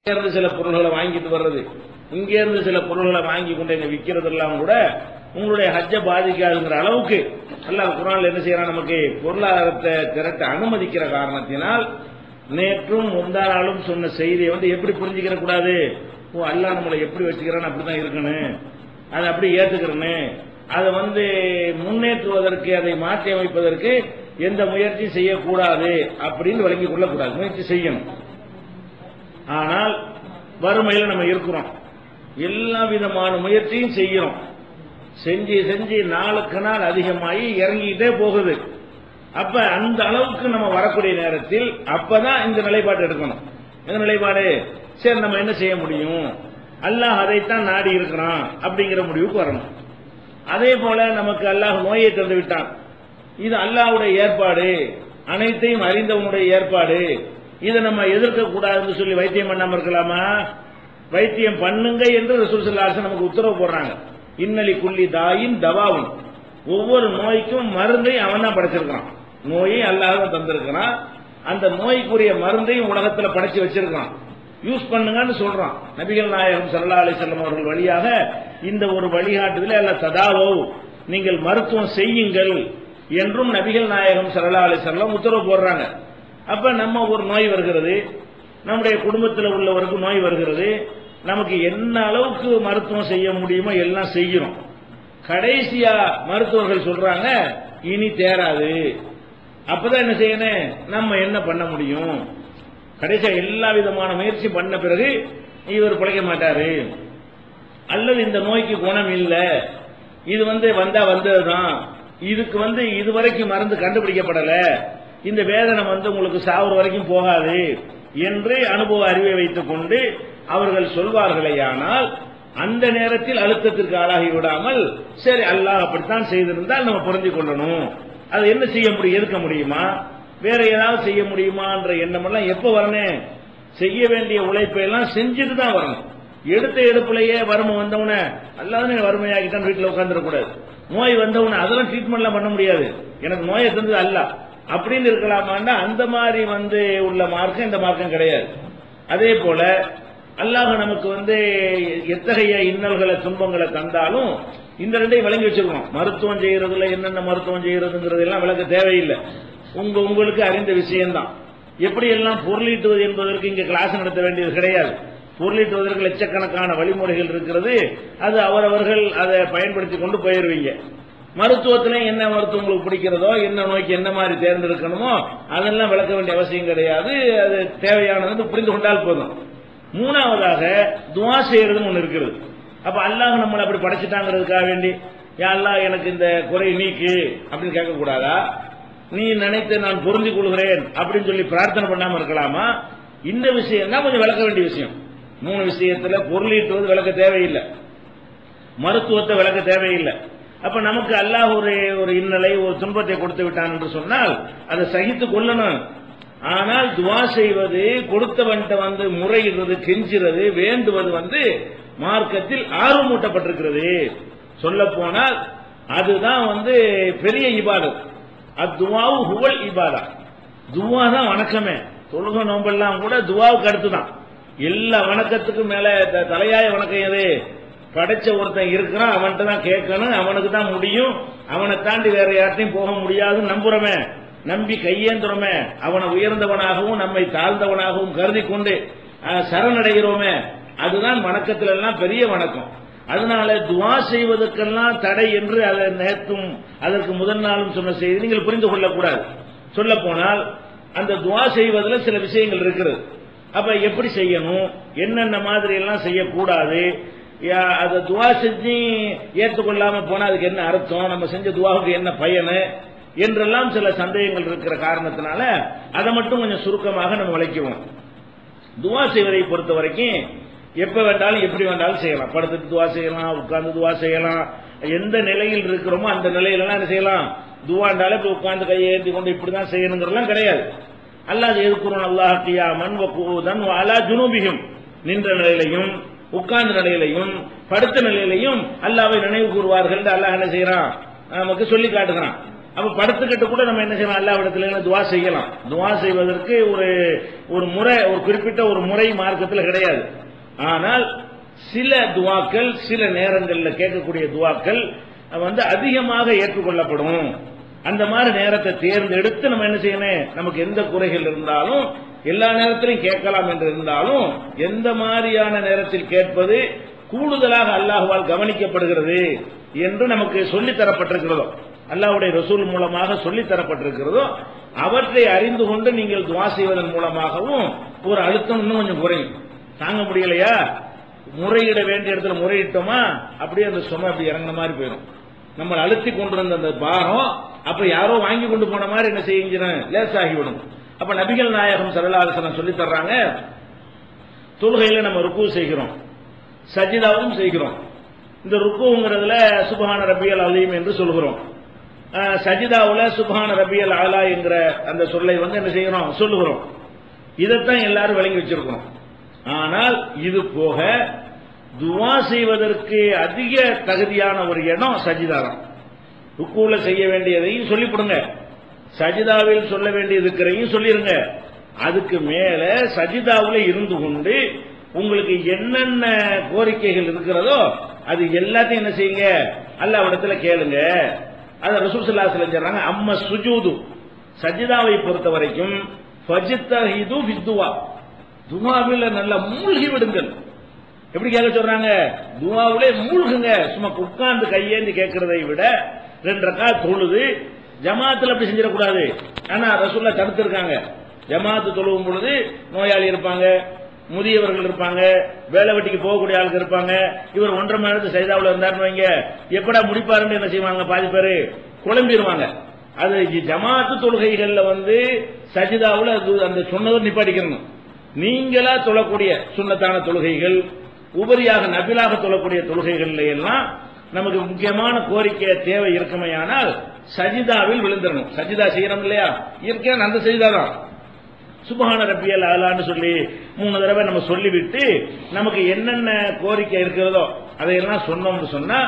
இருந்து சில பொருள்களை வாங்கிட்டு வர்றது இங்க இருந்து சில பொருள்களை வாங்கி கொண்டு எங்க விற்கிறதெல்லாம் கூட உங்களுடைய ஹஜ்ஜ பாதிக்காதுங்கிற அளவுக்கு அல்லாஹ் குரான்ல என்ன செய்யறான் நமக்கு பொருளாதாரத்தை திரட்ட அனுமதிக்கிற காரணத்தினால் நேற்றும் முந்தா நாளும் சொன்ன செய்தியை வந்து எப்படி புரிஞ்சுக்கிற கூடாது ஓ அல்லாஹ் நம்மளை எப்படி வச்சுக்கிறான்னு அப்படிதான் இருக்கணும் அதை அப்படி ஏத்துக்கிறேன்னு அதை வந்து முன்னேற்றுவதற்கு அதை மாற்றி அமைப்பதற்கு எந்த முயற்சியும் செய்யக்கூடாது அப்படின்னு விளங்கிக் கொள்ளக்கூடாது முயற்சி செய்யணும் ஆனால் வறுமையில நம்ம இருக்கிறோம் எல்லா விதமான முயற்சியும் செய்யறோம் செஞ்சு செஞ்சு நாளுக்கு நாள் அதிகமாகி இறங்கிக்கிட்டே போகுது அப்ப அந்த அளவுக்கு நம்ம வரக்கூடிய நேரத்தில் அப்பதான் இந்த நிலைப்பாடு எடுக்கணும் எந்த நிலைப்பாடு சரி நம்ம என்ன செய்ய முடியும் அல்லாஹ் அதைத்தான் நாடி இருக்கிறான் அப்படிங்கிற முடிவுக்கு வரணும் அதே போல நமக்கு அல்லாஹ் நோயை தந்து விட்டான் இது அல்லாஹ்வுடைய ஏற்பாடு அனைத்தையும் அறிந்தவனுடைய ஏற்பாடு இதை நம்ம எதிர்க்க கூடாதுன்னு சொல்லி வைத்தியம் பண்ணாம இருக்கலாமா வைத்தியம் பண்ணுங்க என்று ரசூல் ஸல்லல்லாஹு அலைஹி நமக்கு உத்தரவு போடுறாங்க இன்னலி குள்ளி தாயின் தவாவும் ஒவ்வொரு நோய்க்கும் மருந்தை அவன் தான் படைச்சிருக்கான் நோயை அல்லாஹ் தான் தந்திருக்கிறான் அந்த நோய்க்குரிய மருந்தையும் உலகத்துல படைச்சு வச்சிருக்கான் யூஸ் பண்ணுங்கன்னு சொல்றான் நபிகள் நாயகம் ஸல்லல்லாஹு அலைஹி வஸல்லம் அவர்கள் வழியாக இந்த ஒரு வழிகாட்டுதல அல்ல ததாவோ நீங்கள் மருத்துவம் செய்யுங்கள் என்றும் நபிகள் நாயகம் ஸல்லல்லாஹு அலைஹி வஸல்லம் உத்தரவு போடுறாங்க அப்ப நம்ம ஒரு நோய் வருகிறது நம்முடைய குடும்பத்தில் உள்ளவருக்கு நோய் வருகிறது நமக்கு என்ன அளவுக்கு மருத்துவம் செய்ய முடியுமோ எல்லாம் செய்யணும் கடைசியா மருத்துவர்கள் சொல்றாங்க இனி தேராது அப்பதான் என்ன செய்யணும் நம்ம என்ன பண்ண முடியும் கடைசியா எல்லா விதமான முயற்சி பண்ண பிறகு இவர் பிழைக்க மாட்டாரு அல்லது இந்த நோய்க்கு குணம் இல்லை இது வந்து வந்தா வந்ததுதான் இதுக்கு வந்து இதுவரைக்கும் மருந்து கண்டுபிடிக்கப்படல இந்த வேதனை வந்து உங்களுக்கு சாவுற வரைக்கும் போகாது என்று அனுபவ அறிவை வைத்துக் கொண்டு அவர்கள் சொல்வார்களேயானால் அந்த நேரத்தில் அழுத்தத்திற்கு ஆளாகி விடாமல் சரி அல்லாஹ் அப்படித்தான் செய்திருந்தால் நம்ம புரிஞ்சு கொள்ளணும் அது என்ன செய்ய முடியும் எதுக்க முடியுமா வேற ஏதாவது செய்ய முடியுமான்ற எண்ணமெல்லாம் எப்ப வரணும் செய்ய வேண்டிய உழைப்பை எல்லாம் செஞ்சுட்டு தான் வரணும் எடுத்த எடுப்புலயே வறுமை வந்தவன அல்லாத வறுமையாகிட்டான் வீட்டில் உட்காந்துடக்கூடாது நோய் வந்தவன அதெல்லாம் ட்ரீட்மெண்ட்லாம் பண்ண முடியாது எனக்கு நோயை தந்தது அல்ல அப்படின்னு இருக்கலாமான்னா அந்த மாதிரி வந்து உள்ள மார்க்கம் இந்த மார்க்கம் கிடையாது அதே போல அல்லாஹ் நமக்கு வந்து எத்தகைய இன்னல்களை துன்பங்களை தந்தாலும் இந்த ரெண்டையும் விளங்கி வச்சிருக்கணும் மருத்துவம் செய்யறதுல என்னென்ன மருத்துவம் செய்யறதுங்கிறது எல்லாம் விளக்க தேவையில்லை உங்க உங்களுக்கு அறிந்த விஷயம்தான் எப்படி எல்லாம் பொருளீட்டுவது என்பதற்கு இங்க கிளாஸ் நடத்த வேண்டியது கிடையாது பொருளீட்டுவதற்கு லட்சக்கணக்கான வழிமுறைகள் இருக்கிறது அது அவரவர்கள் அதை பயன்படுத்தி கொண்டு போயிருவீங்க மருத்துவத்திலே என்ன மருத்துவம் உங்களுக்கு பிடிக்கிறதோ என்ன நோய்க்கு என்ன மாதிரி தேர்ந்தெடுக்கணுமோ அதெல்லாம் விளக்க வேண்டிய அவசியம் கிடையாது அது தேவையானது புரிந்து கொண்டால் போதும் மூணாவதாக துவா செய்யறதுன்னு ஒன்று இருக்கிறது அப்ப அல்லாஹ் நம்மளை அப்படி படைச்சிட்டாங்கிறதுக்காக வேண்டி யா அல்லாஹ் எனக்கு இந்த குறை நீக்கு அப்படின்னு கேட்கக்கூடாதா நீ நினைத்து நான் புரிஞ்சு கொள்கிறேன் அப்படின்னு சொல்லி பிரார்த்தனை பண்ணாம இருக்கலாமா இந்த விஷயம் தான் கொஞ்சம் விளக்க வேண்டிய விஷயம் மூணு விஷயத்துல பொருளீட்டுவது விளக்க தேவையில்லை மருத்துவத்தை விளக்க தேவையில்லை அப்ப நமக்கு அல்லாஹ் ஒரு ஒரு இன்னலை ஒரு துன்பத்தை கொடுத்து விட்டான் என்று சொன்னால் அதை சகித்து கொள்ளணும் ஆனால் துவா செய்வது கொடுத்தவன்கிட்ட வந்து முறையிடுறது கெஞ்சுறது வேண்டுவது வந்து மார்க்கத்தில் ஆர்வமூட்டப்பட்டிருக்கிறது சொல்ல போனால் அதுதான் வந்து பெரிய இபாதத் அத்துவாவு ஹுவல் இபாதா துவா தான் வணக்கமே தொழுக நோம்பெல்லாம் கூட துவாவுக்கு அடுத்து தான் எல்லா வணக்கத்துக்கும் மேல த- தலையாய வணக்கம் எது படைச்ச ஒருத்தன் இருக்கிறான் அவன்கிட்ட தான் கேட்கணும் அவனுக்கு தான் முடியும் அவனை தாண்டி வேற யார்ட்டையும் போக முடியாதுன்னு நம்புறமே நம்பி கையேந்துறோமே அவனை உயர்ந்தவனாகவும் நம்மை தாழ்ந்தவனாகவும் கருதி கொண்டு அஹ், சரணடைகிறோமே அதுதான் வணக்கத்துல எல்லாம் பெரிய வணக்கம் அதனால துவா செய்வதற்கெல்லாம் தடை என்று அதை நேர்த்தும் அதற்கு முதல் நாளும் சொன்ன செய்தி நீங்கள் புரிந்து கொள்ளக்கூடாது சொல்ல போனால் அந்த துவா செய்வதில் சில விஷயங்கள் இருக்கிறது அப்ப எப்படி செய்யணும் என்னென்ன மாதிரி எல்லாம் செய்யக்கூடாது யா- அதை துவா செஞ்சு ஏற்றுக்கொள்ளாம போனா அதுக்கு என்ன அர்த்தம் நம்ம செஞ்ச துவாவுக்கு என்ன பயனு என்றெல்லாம் சில சந்தேகங்கள் இருக்கிற காரணத்தினால அதை மட்டும் கொஞ்சம் சுருக்கமாக நம்ம விளக்குவோம் துவா செய்வதை பொறுத்த வரைக்கும் எப்ப வேண்டாலும் எப்படி வேண்டாலும் செய்யலாம் படுத்துட்டு துவா செய்யலாம் உட்கார்ந்து துவா செய்யலாம் எந்த நிலையில் இருக்கிறோமோ அந்த நிலையிலலாம் என்ன செய்யலாம் துவாண்டாலே இப்ப உட்கார்ந்து கையை ஏந்தி கொண்டு இப்படிதான் செய்யணுங்கிறதெல்லாம் கிடையாது அல்லாஹ் எதுக்குறோம் அல்லாஹ் கியாமன் வக்கூதன் அலா ஜுனூபிகும் நின்ற நிலையிலையும் உட்கார்ந்த நிலையிலையும் படுத்த நிலையிலையும் அல்லாவை நினைவு கூறுவார்கள் என்று அல்லாஹ் என்ன செய்யறான் நமக்கு சொல்லி காட்டுகிறான் அப்ப படுத்துக்கிட்டு கூட நம்ம என்ன செய்யலாம் எல்லா இடத்துல துவா செய்யலாம் துவா செய்வதற்கு ஒரு ஒரு முறை ஒரு குறிப்பிட்ட ஒரு முறை மார்க்கத்தில் கிடையாது ஆனால் சில துவாக்கள் சில நேரங்களில் கேட்கக்கூடிய துவாக்கள் வந்து அதிகமாக ஏற்றுக்கொள்ளப்படும் அந்த மாதிரி நேரத்தை தேர்ந்தெடுத்து நம்ம என்ன செய்யணும் நமக்கு எந்த குறைகள் இருந்தாலும் எல்லா நேரத்திலையும் கேட்கலாம் என்று இருந்தாலும் எந்த மாதிரியான நேரத்தில் கேட்பது கூடுதலாக அல்லாஹுவால் கவனிக்கப்படுகிறது என்று நமக்கு சொல்லித் தரப்பட்டிருக்கிறதோ அல்லாஹ்வுடைய ரசூல் மூலமாக சொல்லித் தரப்பட்டிருக்கிறதோ அவற்றை அறிந்து கொண்டு நீங்கள் துவா செய்வதன் மூலமாகவும் ஒரு அழுத்தம் இன்னும் கொஞ்சம் குறையும் தாங்க முடியலையா முறையிட வேண்டிய இடத்துல முறையிட்டோமா அப்படியே அந்த சுமை அப்படி இறங்கின மாதிரி போயிடும் நம்ம அழுத்தி கொண்டிருந்த அந்த பாரம் அப்ப யாரோ வாங்கி கொண்டு போன மாதிரி என்ன செய்யுங்கிறேன் லேசாகிவிடும் அப்ப நபிகள் நாயகம் சரலாசனம் சொல்லி தர்றாங்க தொழுகையில நம்ம ருக்கு செய்கிறோம் சஜிதாவும் செய்கிறோம் இந்த ருக்குங்கிறதுல சுபஹான ரபியல் அலீம் என்று சொல்கிறோம் அஹ், சஜிதாவுல சுபஹான ரபியல் அலா என்கிற அந்த சொல்லை வந்து என்ன செய்கிறோம் சொல்லுகிறோம் இதைத்தான் எல்லாரும் விளங்கி வச்சிருக்கோம் ஆனால் இது போக துவா செய்வதற்கு அதிக தகுதியான ஒரு இடம் சஜிதா தான் ருக்குல செய்ய வேண்டியதையும் சொல்லிவிடுங்க சஜிதாவில் சொல்ல வேண்டியதுக்கிறதையும் சொல்லிருங்க அதுக்கு மேல சஜிதாவுல இருந்து கொண்டு உங்களுக்கு என்னென்ன கோரிக்கைகள் இருக்கிறதோ அது எல்லாத்தையும் என்ன செய்யுங்க அல்லாவிடத்துல கேளுங்க அத ரசூல் ஸல்லல்லாஹு அலைஹி வஸல்லம் சொல்றாங்க அம்ம சுஜூது சஜிதாவை பொறுத்த வரைக்கும் ஃபஜ்தஹிது ஃபித்துவா துவாவில் நல்லா மூழ்கி விடுங்கள் எப்படி கேட்க சொல்றாங்க துவாவிலே மூழ்குங்க சும்மா உட்கார்ந்து கையேந்தி கேட்கறதை விட ரெண்டு ரக்கா தொழுது ஜமாத்துல அப்படி செஞ்சிடக்கூடாது ஆனா ரசூல்லா தடுத்திருக்காங்க ஜமாத்து தொழுவும் பொழுது நோயாளி இருப்பாங்க முதியவர்கள் இருப்பாங்க வேலை வெட்டிக்கு போகக்கூடிய ஆளுங்க இருப்பாங்க இவர் ஒன்றரை மணி நேரத்து சைதாவில் இருந்தாருன்னு வைங்க எப்படா முடிப்பாருன்னு என்ன செய்வாங்க பாதி பேரு குழம்பிடுவாங்க அது ஜமாத்து தொழுகைகள்ல வந்து சஜிதாவுல அது அந்த சொன்னதை நிப்பாட்டிக்கணும் நீங்களா தொழக்கூடிய சுண்ணத்தான தொழுகைகள் உபரியாக நபிலாக தொழக்கூடிய தொழுகைகள்ல எல்லாம் நமக்கு முக்கியமான கோரிக்கை தேவை இருக்குமையானால் சஜிதாவில் விழுந்துடணும் சஜிதா செய்யறோம் இல்லையா இயற்கையான அந்த சஜிதா தான் சுபஹான ரப்பியல் அலான்னு சொல்லி மூணு தடவை நம்ம சொல்லிவிட்டு நமக்கு என்னென்ன கோரிக்கை இருக்கிறதோ அதையெல்லாம் சொன்னோம்னு சொன்னா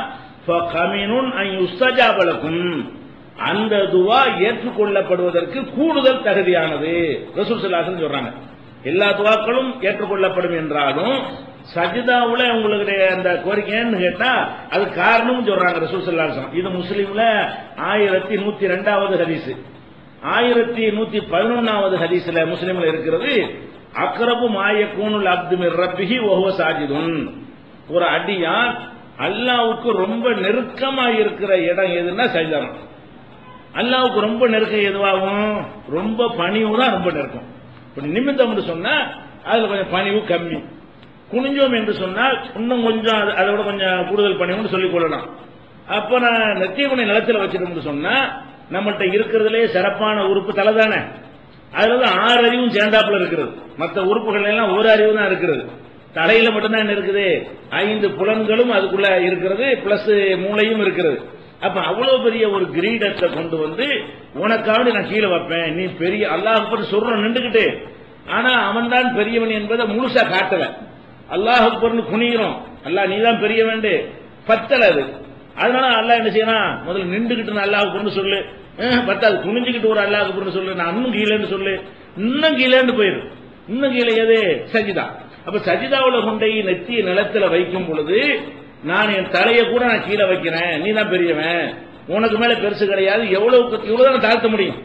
கமீனுன் உஸ்தஜாபலக்கும் அந்த துவா ஏற்றுக்கொள்ளப்படுவதற்கு கூடுதல் தகுதியானது ரசூல் ஸல்லல்லாஹு சொல்றாங்க எல்லா துவாக்களும் ஏற்றுக்கொள்ளப்படும் என்றாலும் சஜிதாவுல உங்களுடைய அந்த கோரிக்கைன்னு கேட்டா அது காரணம் சொல்றாங்க ரசூல் ஸல்லல்லாஹு அலைஹி வஸல்லம். இது முஸ்லீம்ல ஆயிரத்தி நூத்தி ரெண்டாவது ஹதீஸ் ஆயிரத்தி நூத்தி பதினொன்னாவது ஹதீஸ்ல முஸ்லீம்ல இருக்கிறது அக்ரபு மாய கூனுல் அப்துமிர் ரப்பிஹி ஒஹுவ சாஜிதுன் ஒரு அடியான் அல்லாவுக்கு ரொம்ப நெருக்கமா இருக்கிற இடம் எதுன்னா சஜிதானம் அல்லாவுக்கு ரொம்ப நெருக்கம் எதுவாகும் ரொம்ப பணிவு தான் ரொம்ப நெருக்கம் இப்ப நிமித்தம் சொன்னா அதுல கொஞ்சம் பணிவு கம்மி குனிஞ்சோம் என்று சொன்னால் இன்னும் கொஞ்சம் அது- அதை விட கொஞ்சம் கூடுதல் பணிவுன்னு சொல்லிக் கொள்ளலாம் அப்ப நான் நெத்தியகுனை நிலத்துல வச்சிருந்தோம்னு சொன்னா நம்மள்ட்ட இருக்கிறதுலே சிறப்பான உறுப்பு தலை தானே அதுல வந்து ஆறு அறிவும் சேர்ந்தாப்புல இருக்கிறது மற்ற உறுப்புகள் எல்லாம் ஒரு அறிவு தான் இருக்கிறது தலையில மட்டும்தான் என்ன இருக்குது ஐந்து புலன்களும் அதுக்குள்ள இருக்கிறது பிளஸ் மூளையும் இருக்கிறது அப்ப அவ்வளவு பெரிய ஒரு கிரீடத்தை கொண்டு வந்து உனக்காவது நான் கீழே வைப்பேன் நீ பெரிய அல்லாஹ் பற்றி சொல்றோம் நின்றுகிட்டு ஆனா அவன் தான் பெரியவன் என்பதை முழுசா காட்டல அல்லாஹ் அக்பர்னு குனிகிறோம் அல்லாஹ் நீதான் பெரியவன் பத்தல அது அதனால அல்லாஹ் என்ன செய்யறான் முதல்ல நின்றுகிட்டு நான் அல்லாஹ் அக்பர்னு சொல்லு அஹ், பத்தாது குனிஞ்சுக்கிட்டு ஒரு அல்லாஹ் அக்பர்னு சொல்லு நான் இன்னும் கீழேன்னு சொல்லு இன்னும் கீழேன்னு போயிரு இன்னும் கீழே எது சஜிதா அப்ப சஜிதாவுல கொண்டை நெத்திய நிலத்துல வைக்கும் பொழுது நான் என் தலையை கூட நான் கீழே வைக்கிறேன் நீ தான் பெரியவன் உனக்கு மேல பெருசு கிடையாது எவ்வளவு இவ்வளவுதான் தாழ்த்த முடியும்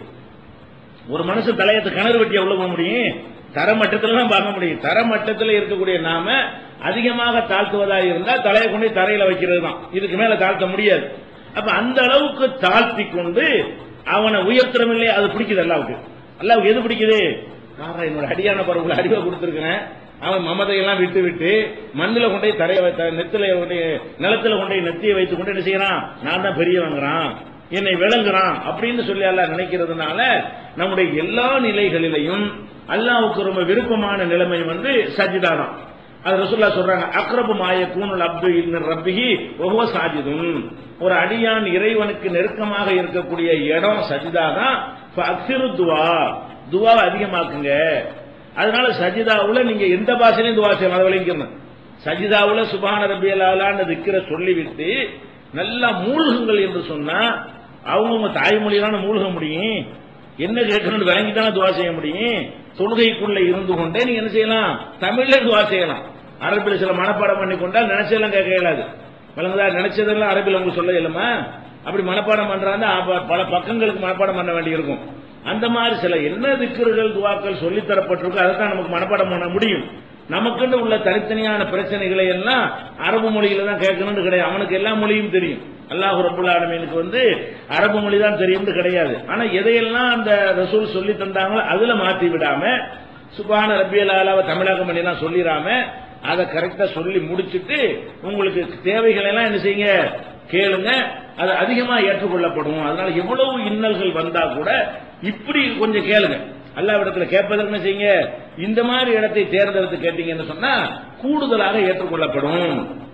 ஒரு மனுஷன் தலையத்தை கிணறு வெட்டி எவ்வளவு போக முடியும் தரமட்டத்துல தான் பார்க்க முடியும் தரமட்டத்தில் இருக்கக்கூடிய நாம அதிகமாக தாழ்த்துவதாக இருந்தா தலையை கொண்டு போய் தரையில வைக்கிறது தான் இதுக்கு மேல தாழ்த்த முடியாது அப்ப அந்த அளவுக்கு தாழ்த்தி கொண்டு அவனை உயர்த்துறோம் இல்லையா அது பிடிக்குது அல்லாவுக்கு அல்லாவுக்கு எது பிடிக்குது நான் என்னோட அடியான பருவத்தில் அறிவை கொடுத்துருக்கிறேன் அவன் மமதையெல்லாம் விட்டு விட்டு மண்ணில் கொண்டு போய் தரையை வைத்த நெத்தில கொண்டு நிலத்துல கொண்டு போய் நெத்தியை வைத்து கொண்டு என்ன செய்யறான் நான் தான் பெரியவங்கிறான் என்னை விளங்குறான் அப்படின்னு சொல்லி அல்லாஹ் நினைக்கிறதுனால நம்முடைய எல்லா நிலைகளிலையும் அல்லாஹ்வுக்கு ரொம்ப விருப்பமான நிலைமை வந்து சஜிதா தான் அது ரசூல்லா சொல்றாங்க அக்ரபு மாய கூனுல் அப்து இன்னர் ரப்பிஹி ஒவ்வொ சாஜிதும் ஒரு அடியான் இறைவனுக்கு நெருக்கமாக இருக்கக்கூடிய இடம் சஜிதா தான் அக்சிரு துவா துவாவை அதிகமாக்குங்க அதனால சஜிதாவுல நீங்க எந்த பாஷையிலையும் துவா செய்யலாம் அதை விளங்கிக்கணும் சஜிதாவுல சுபான ரபியலான்னு திக்கிற சொல்லிவிட்டு நல்லா மூழ்குங்கள் என்று சொன்னா அவங்கவுங்க தாய்மொழியிலான மூழ்க முடியும் என்ன கேட்கணும்னு விளங்கி தானே துவா செய்ய முடியும் தொழுகைக்குள்ள இருந்து கொண்டே நீங்க என்ன செய்யலாம் தமிழ்ல துவா செய்யலாம் அரபில் சில மனப்பாடம் பண்ணி கொண்டா நினைச்சதெல்லாம் கேட்க இயலாது விளங்குதா நினைச்சதெல்லாம் அரபில் உங்களுக்கு சொல்ல இயலுமா அப்படி மனப்பாடம் பண்றாங்க அப்ப பல பக்கங்களுக்கு மனப்பாடம் பண்ண வேண்டியிருக்கும் அந்த மாதிரி சில என்ன திக்கர்கள் துவாக்கள் சொல்லித் தரப்பட்டிருக்கோ அதை தான் நமக்கு மனப்பாடம் பண்ண முடியும் நமக்குன்னு உள்ள தனித்தனியான பிரச்சனைகளை எல்லாம் அரபு மொழியில தான் கேட்கணும்னு கிடையாது அவனுக்கு எல்லா மொழியும் தெரியும் அல்லாஹ் ரபுல் ஆலமீனுக்கு வந்து அரபு மொழி தான் தெரியும்னு கிடையாது ஆனா எதையெல்லாம் அந்த ரசூல் சொல்லி தந்தாங்களோ அதுல மாத்தி விடாம சுபான ரபியல் ஆலாவை தமிழாக்கம் பண்ணிலாம் சொல்லிடாம அதை கரெக்டா சொல்லி முடிச்சிட்டு உங்களுக்கு தேவைகளை எல்லாம் என்ன செய்யுங்க கேளுங்க அது அதிகமா ஏற்றுக்கொள்ளப்படும் அதனால எவ்வளவு இன்னல்கள் வந்தா கூட இப்படி கொஞ்சம் கேளுங்க அல்லாவிடத்துல கேட்பதற்கு என்ன செய்யுங்க இந்த மாதிரி இடத்தை தேர்ந்தெடுத்து கேட்டீங்கன்னு சொன்னா கூடுதலாக ஏற்றுக்கொள்ளப்படும்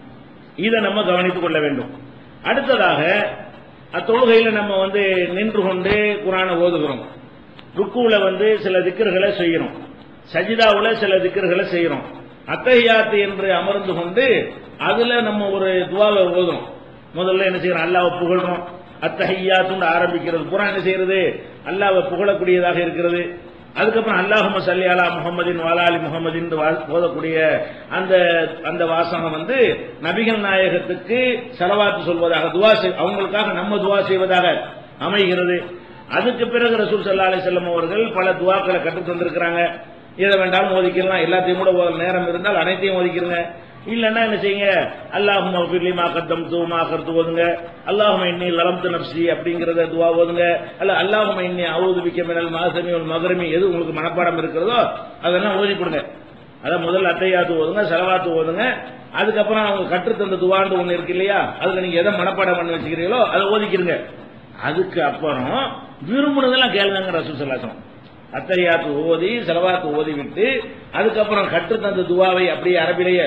இதை நம்ம கவனித்துக் கொள்ள வேண்டும் அடுத்ததாக அத்தொழுகையில நம்ம வந்து நின்று கொண்டு குரானை ஓதுகிறோம் ருக்குல வந்து சில திக்கர்களை செய்யறோம் சஜிதாவுல சில திக்கர்களை செய்யறோம் அத்தஹியாத்து என்று அமர்ந்து கொண்டு அதுல நம்ம ஒரு துவாவை ஓதுறோம் முதல்ல என்ன செய்யறோம் அல்லாவை புகழ்றோம் அத்தஹியாத்துன்னு ஆரம்பிக்கிறது குரான் என்ன செய்யறது அல்லாவை புகழக்கூடியதாக இருக்கிறது அதுக்கப்புறம் அல்லாஹும சல்லி அலா முகமதின் வாலாலி முகமதின் ஓதக்கூடிய அந்த அந்த வாசகம் வந்து நபிகள் நாயகத்துக்கு செலவாத்து சொல்வதாக துவா செய்- அவங்களுக்காக நம்ம துவா செய்வதாக அமைகிறது அதுக்கு பிறகு ரசூல் சல்லா அலி செல்லம் அவர்கள் பல துவாக்களை கற்றுத் தந்திருக்கிறாங்க எதை வேண்டாலும் ஒதுக்கிடலாம் எல்லாத்தையும் கூட ஓத நேரம் இருந்தால் அனைத்தையும் ஒதுக்கிருங்க இல்லன்னா என்ன செய்யுங்க அல்லாஹும் மஃபிர்லி மா கத்தம் தூ மா கருத்து ஓதுங்க அல்லாஹும் இன்னி லலம்து நப்சி அப்படிங்கறத துவா ஓதுங்க அல்ல அல்லாஹும் இன்னி அவுது பிக்க மினல் மாசமி ஒரு மகரமி எது உங்களுக்கு மனப்பாடம் இருக்கிறதோ அதெல்லாம் ஓதி கொடுங்க அதான் முதல்ல அத்தையாத்து ஓதுங்க செலவாத்து ஓதுங்க அதுக்கப்புறம் அவங்க கற்றுத்தந்த துவாண்டு ஒண்ணு இருக்கு இல்லையா அதுல நீங்க எதை மனப்பாடம் பண்ணி வச்சுக்கிறீங்களோ அதை ஓதிக்கிறீங்க அதுக்கு அப்புறம் விரும்புனதெல்லாம் கேளுங்க ரசூல் சல்லாசம் அத்தையாத்து ஓதி செலவாத்து ஓதி விட்டு அதுக்கப்புறம் கற்றுத்தந்த துவாவை அப்படியே அரபிலேயே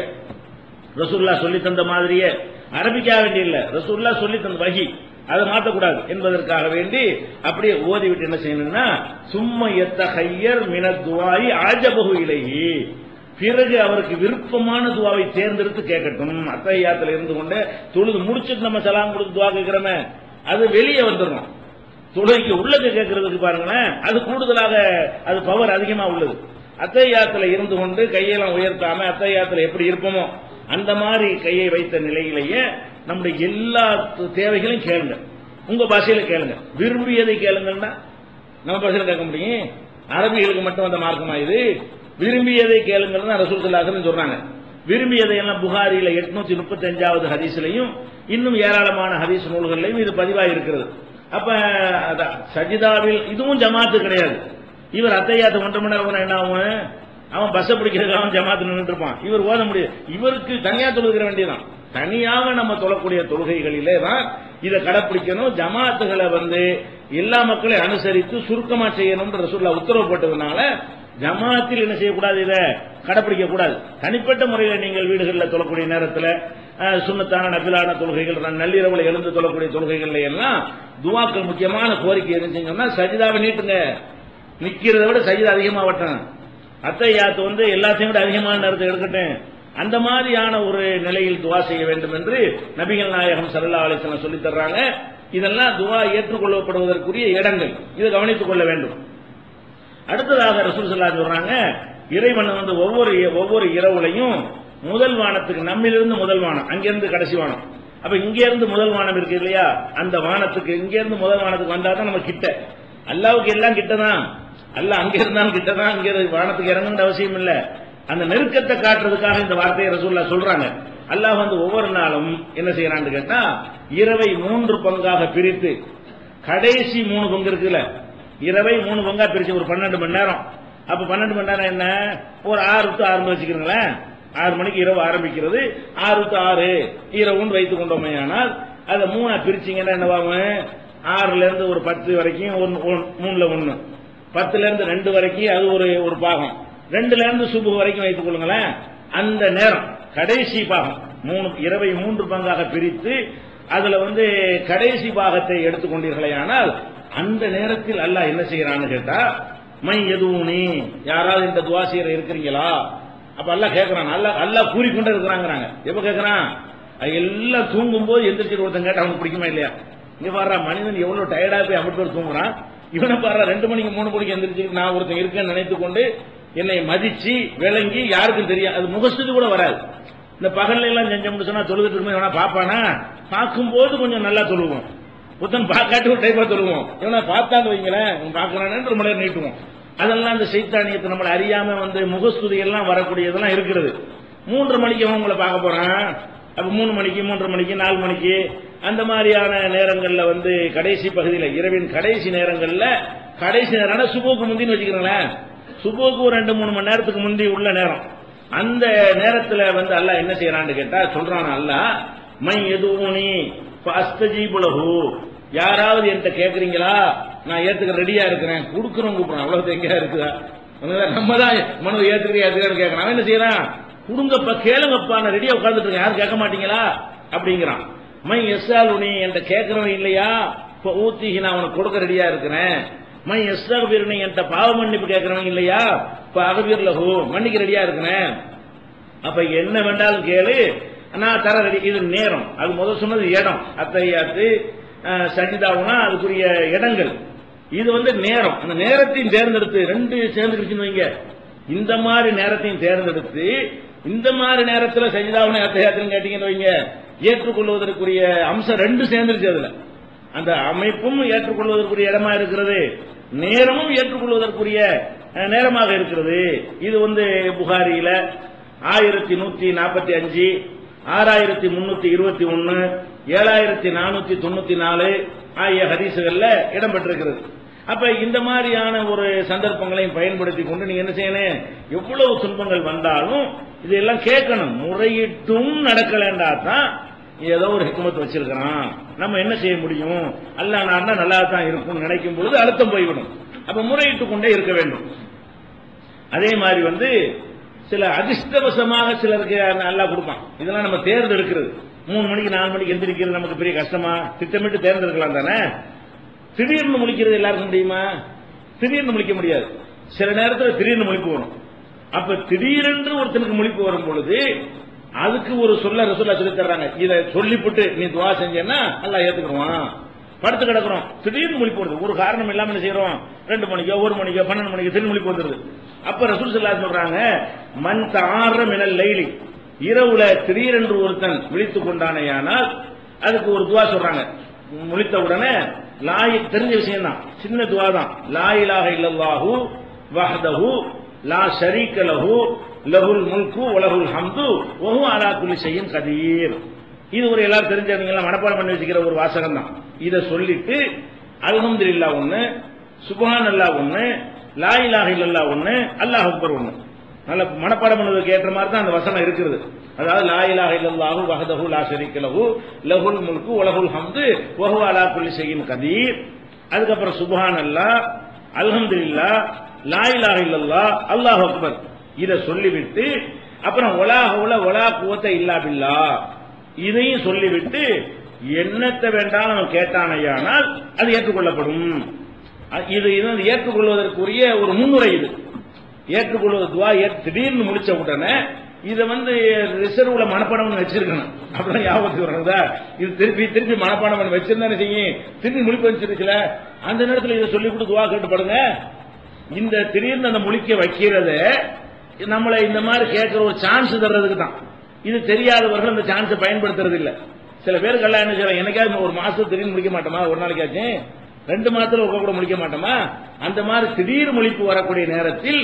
ரசூல்லா சொல்லி தந்த மாதிரியே அரபிக்கா வேண்டிய இல்ல ரசூல்லா சொல்லி தந்த வகி அதை மாற்றக்கூடாது என்பதற்காக வேண்டி அப்படியே ஓதி விட்டு என்ன செய்யணும்னா சும்ம எத்த ஹையர் மின துவாயி ஆஜபகு இலையி பிறகு அவருக்கு விருப்பமான துவாவை தேர்ந்தெடுத்து கேட்கட்டும் அத்தையாத்துல இருந்து கொண்டு தொழுது முடிச்சுட்டு நம்ம சலாம் கொடுத்து துவா கேட்கிறோமே அது வெளியே வந்துடணும் தொழுகைக்கு உள்ளது கேட்கறதுக்கு பாருங்களேன் அது கூடுதலாக அது பவர் அதிகமா உள்ளது அத்தையாத்துல இருந்து கொண்டு கையெல்லாம் உயர்த்தாம அத்தையாத்துல எப்படி இருப்போமோ அந்த மாதிரி கையை வைத்த நிலையிலேயே நம்முடைய எல்லா தேவைகளையும் கேளுங்க உங்க பாஷையில கேளுங்க விரும்பியதை கேளுங்கன்னா நம்ம பாஷையில கேட்க முடியும் அரபிகளுக்கு மட்டும் அந்த மார்க்கமா இது விரும்பியதை கேளுங்கள் தான் ரசூல் சல்லாஹ்னு சொல்றாங்க விரும்பியதை எல்லாம் புகாரியில எட்நூத்தி முப்பத்தி அஞ்சாவது ஹதீஸ்லையும் இன்னும் ஏராளமான ஹதீஸ் நூல்கள்லையும் இது பதிவாக இருக்கிறது அப்ப அதான், சஜிதாவில் இதுவும் ஜமாத்து கிடையாது இவர் அத்தையாத்து ஒன்றரை மணி நேரம் ஓதுனா என்ன ஆகும் அவன் பஸ்ஸை பிடிக்கிறதுக்கு அவன் ஜமாத்து நின்றுட்டு இருப்பான் இவர் ஓத முடியாது இவருக்கு தனியா தொழுகிற வேண்டியதான் தனியாக நம்ம தொழக்கூடிய தொழுகைகளிலே தான் இதை கடைப்பிடிக்கணும் ஜமாத்துகளை வந்து எல்லா மக்களையும் அனுசரித்து சுருக்கமா செய்யணும்ன்ற ரசூல்லா உத்தரவு போட்டதுனால ஜமாத்தில் என்ன செய்யக்கூடாது இதை கடைப்பிடிக்க கூடாது தனிப்பட்ட முறையில் நீங்கள் வீடுகளில் தொழக்கூடிய நேரத்தில் அஹ், சுன்னத்தான நபிலான தொழுகைகள் ந- நள்ளிரவுல எழுந்து தொழக்கூடிய தொழுகைகள்ல எல்லாம் துவாக்கள் முக்கியமான கோரிக்கை எதுன்னு சொன்னா சஜிதாவை நீட்டுங்க நிக்கிறதை விட சஜிதா அதிகமாகட்டும் அத்தையாத்து வந்து எல்லாத்தையும் விட அதிகமான நேரத்தை எடுக்கட்டும் அந்த மாதிரியான ஒரு நிலையில் துவா செய்ய வேண்டும் என்று நபிகள் நாயகம் சல்லா அலிஸ்லாம் சொல்லித் தர்றாங்க இதெல்லாம் துவா ஏற்றுக்கொள்ளப்படுவதற்குரிய இடங்கள் இதை கவனித்துக் கொள்ள வேண்டும் அடுத்ததாக ரசூல் சல்லா சொல்றாங்க இறைவன் வந்து ஒவ்வொரு ஒவ்வொரு இரவுலையும் முதல் வானத்துக்கு நம்மிலிருந்து முதல் வானம் அங்கிருந்து கடைசி வானம் அப்ப இங்க இருந்து முதல் வானம் இருக்கு இல்லையா அந்த வானத்துக்கு இங்க இருந்து முதல் வானத்துக்கு வந்தா தான் நம்ம கிட்ட அல்லாவுக்கு எல்லாம் கிட்டதான் அல்ல அங்க இருந்தாலும் கிட்டதான் அங்க இருந்து வானத்துக்கு இறங்குன்ற அவசியம் இல்ல அந்த நெருக்கத்தை காட்டுறதுக்காக இந்த வார்த்தையை ரசூல்லா சொல்றாங்க அல்லாஹ் வந்து ஒவ்வொரு நாளும் என்ன செய்யறான்னு கேட்டா இரவை மூன்று பங்காக பிரித்து கடைசி மூணு பங்கு இருக்குல்ல இரவை மூணு பங்கா பிரிச்சு ஒரு பன்னெண்டு மணி நேரம் அப்ப பன்னெண்டு மணி நேரம் என்ன ஒரு ஆறு டு ஆறு வச்சுக்கிறீங்களேன் ஆறு மணிக்கு இரவு ஆரம்பிக்கிறது ஆறு டு ஆறு இரவுன்னு வைத்துக் கொண்டோமே ஆனால் அதை மூணா பிரிச்சீங்கன்னா என்னவாகும் ஆறுல இருந்து ஒரு பத்து வரைக்கும் ஒன்னு ஒன்- மூணுல ஒண்ணு பத்துல இருந்து ரெண்டு வரைக்கும் அது ஒரு ஒரு பாகம் ரெண்டுல இருந்து சுபு வரைக்கும் வைத்துக் கொள்ளுங்களேன் அந்த நேரம் கடைசி பாகம் மூணு இரவை மூன்று பங்காக பிரித்து அதுல வந்து கடைசி பாகத்தை எடுத்துக்கொண்டீர்களே ஆனால் அந்த நேரத்தில் அல்லாஹ் என்ன செய்யறான்னு கேட்டா மை எதுவும் நீ யாராவது இந்த துவாசியர் இருக்கிறீங்களா அப்ப அல்லாஹ் கேட்கறான் அல்லாஹ் அல்லாஹ் கூறிக்கொண்டே இருக்கிறாங்கிறாங்க எப்ப கேட்கறான் அது எல்லாம் தூங்கும் போது எந்திரிச்சு ஒருத்தன் கேட்டா அவனுக்கு பிடிக்குமா இல்லையா இங்க பாரு மனிதன் எவ்வளவு டயர்டா போய் அமிர்தர் தூங்குறான் இவனை பாரு ரெண்டு மணிக்கு மூணு மணிக்கு எந்திரிச்சு நான் ஒருத்தன் இருக்கேன்னு நினைத்து கொண்டு என்னை மதிச்சு விளங்கி யாருக்கும் தெரியும் அது முகஸ்துதி கூட வராது இந்த பகல்ல எல்லாம் செஞ்சோம்னு சொன்னா தொழுதுட்டு இருக்கும்போது இவனா பாப்பானா பார்க்கும்போது கொஞ்சம் நல்லா தொழுவோம் புத்தன் பார்க்காட்டி ஒரு டைப்பா தொழுவோம் இவனை பார்த்தான்னு வைங்களேன் இவன் பார்க்கறானு ரொம்ப நேரம் நீட்டுவோம் அதெல்லாம் அந்த சைத்தானியத்தை நம்மளை அறியாம வந்து முகஸ்துதி எல்லாம் வரக்கூடியதெல்லாம் இருக்கிறது மூன்று மணிக்கு அவன் உங்களை பார்க்க போறான் அப்ப மூணு மணிக்கு மூன்றரை மணிக்கு நாலு மணிக்கு அந்த மாதிரியான நேரங்கள்ல வந்து கடைசி பகுதியில் இரவின் கடைசி நேரங்கள்ல கடைசி நேரம் சுபோக்கு முந்தின்னு வச்சுக்கிறீங்களேன் சுபோக்கு ஒரு ரெண்டு மூணு மணி நேரத்துக்கு முந்தி உள்ள நேரம் அந்த நேரத்துல வந்து அல்லாஹ் என்ன செய்யறான்னு கேட்டா சொல்றான் அல்லாஹ் மை எதுவும் அஸ்தஜீபுலகு யாராவது என்கிட்ட கேக்குறீங்களா நான் ஏத்துக்க ரெடியா இருக்கிறேன் கொடுக்குறோம் கூப்பிடுறேன் அவ்வளவு எங்கேயா இருக்குதா நம்ம தான் மனு ஏத்துக்கிறியா ஏத்துக்கன்னு கேட்கறான் அவன் என்ன செய்யறான் கொடுங்கப்பா கேளுங்கப்பா நான் ரெடியா உட்கார்ந்துட்டு இருக்கேன் யாரும் கேட்க மாட்டீங்களா அப்படிங்கிறான் மை எஸ்ஆலுனி என்கிட்ட கேட்கறவன் இல்லையா இப்போ ஊத்திக்கு நான் உனக்கு கொடுக்க ரெடியா இருக்கிறேன் மை எஸ்ஆபிரணி என்கிட்ட பாவ மன்னிப்பு கேட்கறவன் இல்லையா இப்ப அகபீர் லகு மன்னிக்க ரெடியா இருக்கிறேன் அப்ப என்ன வேண்டாலும் கேளு நான் தர ரெடி இது நேரம் அது முதல் சொன்னது இடம் அத்தையாத்து சஜிதாவுனா அதுக்குரிய இடங்கள் இது வந்து நேரம் அந்த நேரத்தையும் தேர்ந்தெடுத்து ரெண்டு சேர்ந்துக்கிச்சுன்னு வைங்க இந்த மாதிரி நேரத்தையும் தேர்ந்தெடுத்து இந்த மாதிரி நேரத்துல சஜிதாவுன அத்தையாத்துன்னு கேட்டீங்கன்னு வைங்க ஏற்றுக்கொள்வதற்குரிய அம்சம் ரெண்டு சேர்ந்துருச்சு அதுல அந்த அமைப்பும் ஏற்றுக்கொள்வதற்குரிய இடமா இருக்கிறது நேரமும் ஏற்றுக்கொள்வதற்குரிய அஹ், நேரமாக இருக்கிறது இது வந்து புகாரியில ஆயிரத்தி நூத்தி நாற்பத்தி அஞ்சு ஆறாயிரத்தி முன்னூத்தி இருபத்தி ஒன்னு ஏழாயிரத்தி நானூத்தி தொண்ணூத்தி நாலு ஆகிய ஹதீசுகள்ல இடம்பெற்றிருக்கிறது அப்ப இந்த மாதிரியான ஒரு சந்தர்ப்பங்களையும் பயன்படுத்தி கொண்டு நீங்க என்ன செய்யணும் எவ்வளவு துன்பங்கள் வந்தாலும் இதெல்லாம் கேட்கணும் முறையிட்டும் நடக்கலண்டா தான் ஏதோ ஒரு ஹிக்மத் வச்சிருக்கிறான் நம்ம என்ன செய்ய முடியும் அல்ல நான் நல்லா தான் இருக்கும் நினைக்கும் பொழுது அழுத்தம் போய்விடும் அப்ப முறையிட்டு கொண்டே இருக்க வேண்டும் அதே மாதிரி வந்து சில அதிர்ஷ்டவசமாக சிலருக்கு நல்லா கொடுப்பான் இதெல்லாம் நம்ம தேர்ந்தெடுக்கிறது மூணு மணிக்கு நாலு மணிக்கு எந்திரிக்கிறது நமக்கு பெரிய கஷ்டமா திட்டமிட்டு தேர்ந்தெடுக்கலாம் தானே திடீர்னு முழிக்கிறது எல்லாருக்கும் முடியுமா திடீர்னு முழிக்க முடியாது சில நேரத்தில் திடீர்னு முழிப்பு வரும் அப்ப திடீரென்று ஒருத்தனுக்கு முழிப்பு வரும் பொழுது அதுக்கு ஒரு சொல்ல ரசூல்லா சொல்லி தர்றாங்க இதை சொல்லிவிட்டு நீ துவா செஞ்சேன்னா நல்லா ஏத்துக்கிடுவான் படுத்து கிடக்குறோம் திடீர்னு முழிப்பு வருது ஒரு காரணம் இல்லாம என்ன செய்யறோம் ரெண்டு மணிக்கோ ஒரு மணிக்கோ பன்னெண்டு மணிக்கோ திடீர்னு முழிப்பு வந்துருது அப்ப ரசூல் சொல்லா சொல்றாங்க மண் தார மினல் லைலி இரவுல திடீரென்று ஒருத்தன் விழித்துக் கொண்டானேயானால் அதுக்கு ஒரு துவா சொல்றாங்க முழித்த உடனே லாய் தெரிஞ்ச விஷயம் தான் சின்ன துவா தான் லாயிலாக இல்லல்லாஹு வஹதஹு லா ஷரீக லஹு லஹுல் முல்கு வலஹுல் ஹம்து வஹு அலா குல்லி ஷைஇன் கதீர் இது ஒரு எல்லாரும் தெரிஞ்சவங்க எல்லாம் மனப்பாடம் பண்ணி வச்சுக்கிற ஒரு வாசகம் தான் இதை சொல்லிட்டு அல்ஹம்துலில்லா ஒண்ணு சுப்ஹான் அல்லாஹ் ஒண்ணு லா இலாஹ இல்லல்லாஹ் ஒண்ணு அல்லாஹ் அக்பர் ஒண்ணு நல்ல மனப்பாடம் பண்ணுவதற்கு ஏற்ற மாதிரி தான் அந்த வசனம் இருக்குது அதாவது லா இலாஹ இல்லல்லாஹு வஹதஹு லா ஷரீக லஹு லஹுல் முல்கு வலஹுல் ஹம்து வஹு அலா குல்லி ஷைஇன் கதீர் அதுக்கப்புறம் சுப்ஹான் அல்லாஹ் அல்ஹம்துலில்லாஹ் லா இலாஹ இல்லல்லாஹ் அல்லாஹ் அக்பர் இத சொல்லிவிட்டு அப்புறம் ஒலா ஹவுல ஒலா குவத்த இல்லா பில்லா இதையும் சொல்லிவிட்டு என்னத்தை வேண்டாம் அவன் கேட்டானையானால் அது ஏற்றுக்கொள்ளப்படும் அ- இது இது ஏற்றுக்கொள்வதற்குரிய ஒரு முன்னுரை இது ஏற்றுக்கொள்வது துவா ஏற்று- திடீர்னு முடிச்ச உடனே இதை வந்து ரிசர்வ்ல மனப்பாடம் வச்சிருக்கணும் அப்படிலாம் ஞாபகத்துக்கு வர்றதா இது திருப்பி திருப்பி மனப்பாடம் பண்ணி வச்சிருந்தானே செய்யும் திருப்பி முழிப்பு வச்சிருச்சுல அந்த நேரத்தில் இதை சொல்லி கொடுத்து துவா கேட்டு படுங்க இந்த திடீர்னு அந்த முழிக்க வைக்கிறத நம்மளை இந்த மாதிரி கேட்கிற ஒரு சான்ஸ் தர்றதுக்கு தான் இது தெரியாதவர்கள் அந்த சான்ஸை பயன்படுத்துறது இல்ல சில பேருக்கெல்லாம் என்ன செய்யலாம் எனக்காவது ஒரு மாசம் திடீர்னு முடிக்க மாட்டோமா ஒரு நாளைக்காச்சும் ரெண்டு மாசத்துல ஒரு கூட முடிக்க மாட்டோமா அந்த மாதிரி திடீர் முழிப்பு வரக்கூடிய நேரத்தில்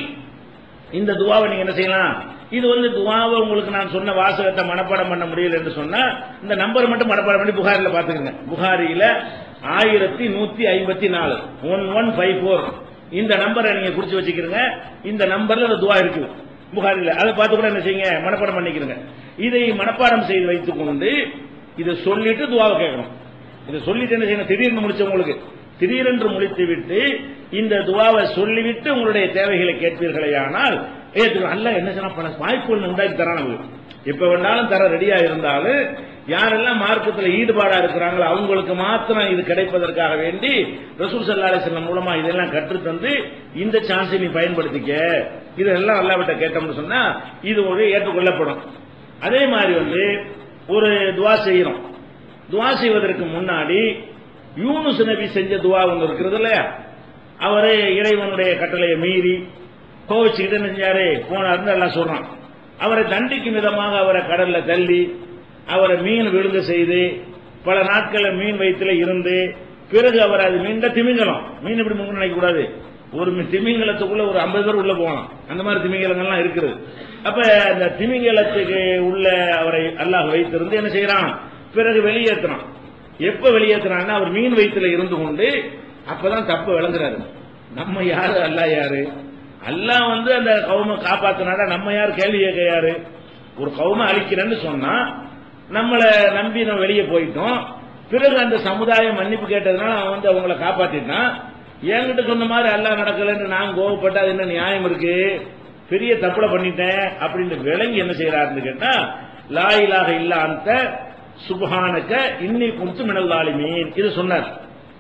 இந்த துவாவை நீங்க என்ன செய்யலாம் இது வந்து துவாவை உங்களுக்கு நான் சொன்ன வாசகத்தை மனப்பாடம் பண்ண முடியல என்று சொன்னா இந்த நம்பர் மட்டும் மனப்பாடம் பண்ணி புகாரில பாத்துக்கங்க புகாரியில ஆயிரத்தி நூத்தி ஐம்பத்தி நாலு ஒன் ஒன் ஃபைவ் ஃபோர் இந்த நம்பரை நீங்க குறிச்சு வச்சுக்கிறீங்க இந்த நம்பர்ல அந்த துவா இருக்குது புகாரில அதை பார்த்து கூட என்ன செய்யுங்க மனப்பாடம் பண்ணிக்கிறங்க இதை மனப்பாடம் செய்து வைத்துக் கொண்டு இதை சொல்லிட்டு துவாவை கேட்கணும் இதை சொல்லிட்டு என்ன செய்யணும் திடீர்னு முடிச்சவங்களுக்கு திடீரென்று முடித்து விட்டு இந்த துவாவை சொல்லிவிட்டு உங்களுடைய தேவைகளை கேட்பீர்களே ஆனால் ஏற்றுக்கலாம் அல்ல என்ன சொன்னா பல வாய்ப்புகள் உண்டாக்கி தரான் நமக்கு எப்ப வேணாலும் தர ரெடியா இருந்தாலும் யாரெல்லாம் மார்க்கத்தில் ஈடுபாடா இருக்கிறாங்களோ அவங்களுக்கு மாத்திரம் இது கிடைப்பதற்காக வேண்டி ரசூல் சல்லா அலிஸ்லாம் மூலமா இதெல்லாம் கற்றுத்தந்து இந்த சான்ஸை நீ பயன்படுத்திக்க இதெல்லாம் அல்லாவிட்ட கேட்டோம்னு சொன்னா இது ஒரு ஏற்றுக்கொள்ளப்படும் அதே மாதிரி வந்து ஒரு துவா செய்யறோம் துவா செய்வதற்கு முன்னாடி யூனுஸ் நபி செஞ்ச துவா ஒன்று இருக்கிறது இல்லையா அவரு இறைவனுடைய கட்டளையை மீறி கோவிச்சுக்கிட்டு என்ன செஞ்சாரு போனாருன்னு எல்லாம் சொல்றான் அவரை தண்டிக்கும் விதமாக அவரை கடல்ல தள்ளி அவரை மீன் விழுங்க செய்து பல நாட்கள்ல மீன் வயிற்றுல இருந்து பிறகு அவர் அது மீண்ட திமிங்கலம் மீன் இப்படி முங்க நினைக்க கூடாது ஒரு மி- திமிங்கலத்துக்குள்ள ஒரு ஐம்பது பேர் உள்ள போகலாம் அந்த மாதிரி திமிங்கலங்கள்லாம் இருக்குது அப்ப அந்த திமிங்கலத்துக்கு உள்ள அவரை அல்லாஹ் வைத்திருந்து என்ன செய்யறான் பிறகு வெளியேற்றுறான் எப்ப வெளியேற்றுறான்னா அவர் மீன் வயிற்றுல இருந்து கொண்டு அப்பதான் தப்பு விளங்குறாரு நம்ம யாரு அல்லாஹ் யாரு அல்லாஹ் வந்து அந்த கவுமை காப்பாத்தினாடா நம்ம யார் கேள்வி கேட்க யாரு ஒரு கவுமை அழிக்கிறேன்னு சொன்னா நம்மளை நம்பி நம்ம வெளியே போயிட்டோம் பிறகு அந்த சமுதாயம் மன்னிப்பு கேட்டதுனால அவன் வந்து அவங்கள காப்பாத்திட்டான் என்கிட்ட சொன்ன மாதிரி அல்லாஹ் நடக்கலன்னு நான் கோவப்பட்டு அது என்ன நியாயம் இருக்கு பெரிய தப்புல பண்ணிட்டேன் அப்படின்னு விளங்கி என்ன செய்யறாருன்னு கேட்டா லா இலாஹ இல்லா அந்த சுபஹானக்க இன்னி குந்து மினல் மீன் இது சொன்னார்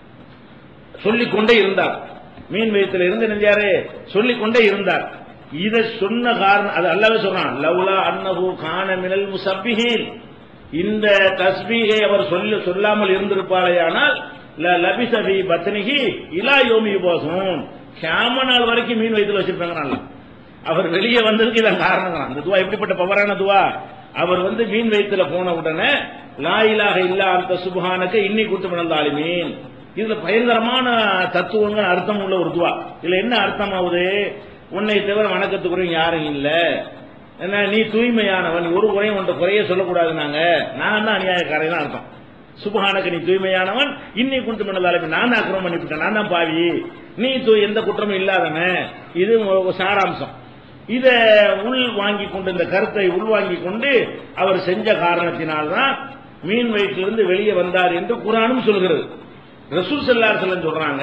சொல்லிக் கொண்டே இருந்தார் மீன் வயிற்றுல இருந்து நெஞ்சாரு சொல்லிக் கொண்டே இருந்தார் இதை சொன்ன காரணம் அது அல்லாவே சொல்றான் லவ்லா அன்னஹு கான மினல் முசப்பிஹீன் இந்த தஸ்பீகை அவர் சொல்ல சொல்லாமல் இருந்திருப்பாரேயானால் ல லபிச ஃபீ பத்னிஹி இலா யோமி போசும் கியாம நாள் வரைக்கும் மீன் வயிற்றுல வச்சிருப்பாங்க அவர் வெளியே வந்ததுக்கு இதான் காரணம் தான் அந்த துவா எப்படிப்பட்ட பவரான துவா அவர் வந்து மீன் வயிற்றுல போன உடனே லாயிலாக இல்லா அந்த சுபஹானுக்கு இன்னி கூட்டு மிளந்தாளி மீன் இதுல பயங்கரமான தத்துவங்கள் அர்த்தம் உள்ள ஒரு துவா இதுல என்ன அர்த்தம் ஆகுது உன்னை தவிர வணக்கத்துக்குரிய யாரும் இல்ல என்ன நீ தூய்மையானவன் ஒரு குறையும் உன்ட குறைய சொல்லக்கூடாது நாங்க நான் தான் அநியாயக்காரன் தான் அர்த்தம் சுபஹானக்கு நீ தூய்மையானவன் இன்னி குண்டு மனதாலுமே நான் தான் அக்கிரமம் பண்ணிவிட்டேன் நான் தான் பாவி நீ தூ எந்த குற்றமும் இல்லாதவன் இது ஒரு சாராம்சம் இத உள் வாங்கி கொண்டு இந்த கருத்தை உள்வாங்கி கொண்டு அவர் செஞ்ச காரணத்தினால்தான் மீன் வயிற்றிலிருந்து வெளியே வந்தார் என்று குரானும் சொல்கிறது ரசூல் ஸல்லல்லாஹு அலைஹி சொல்றாங்க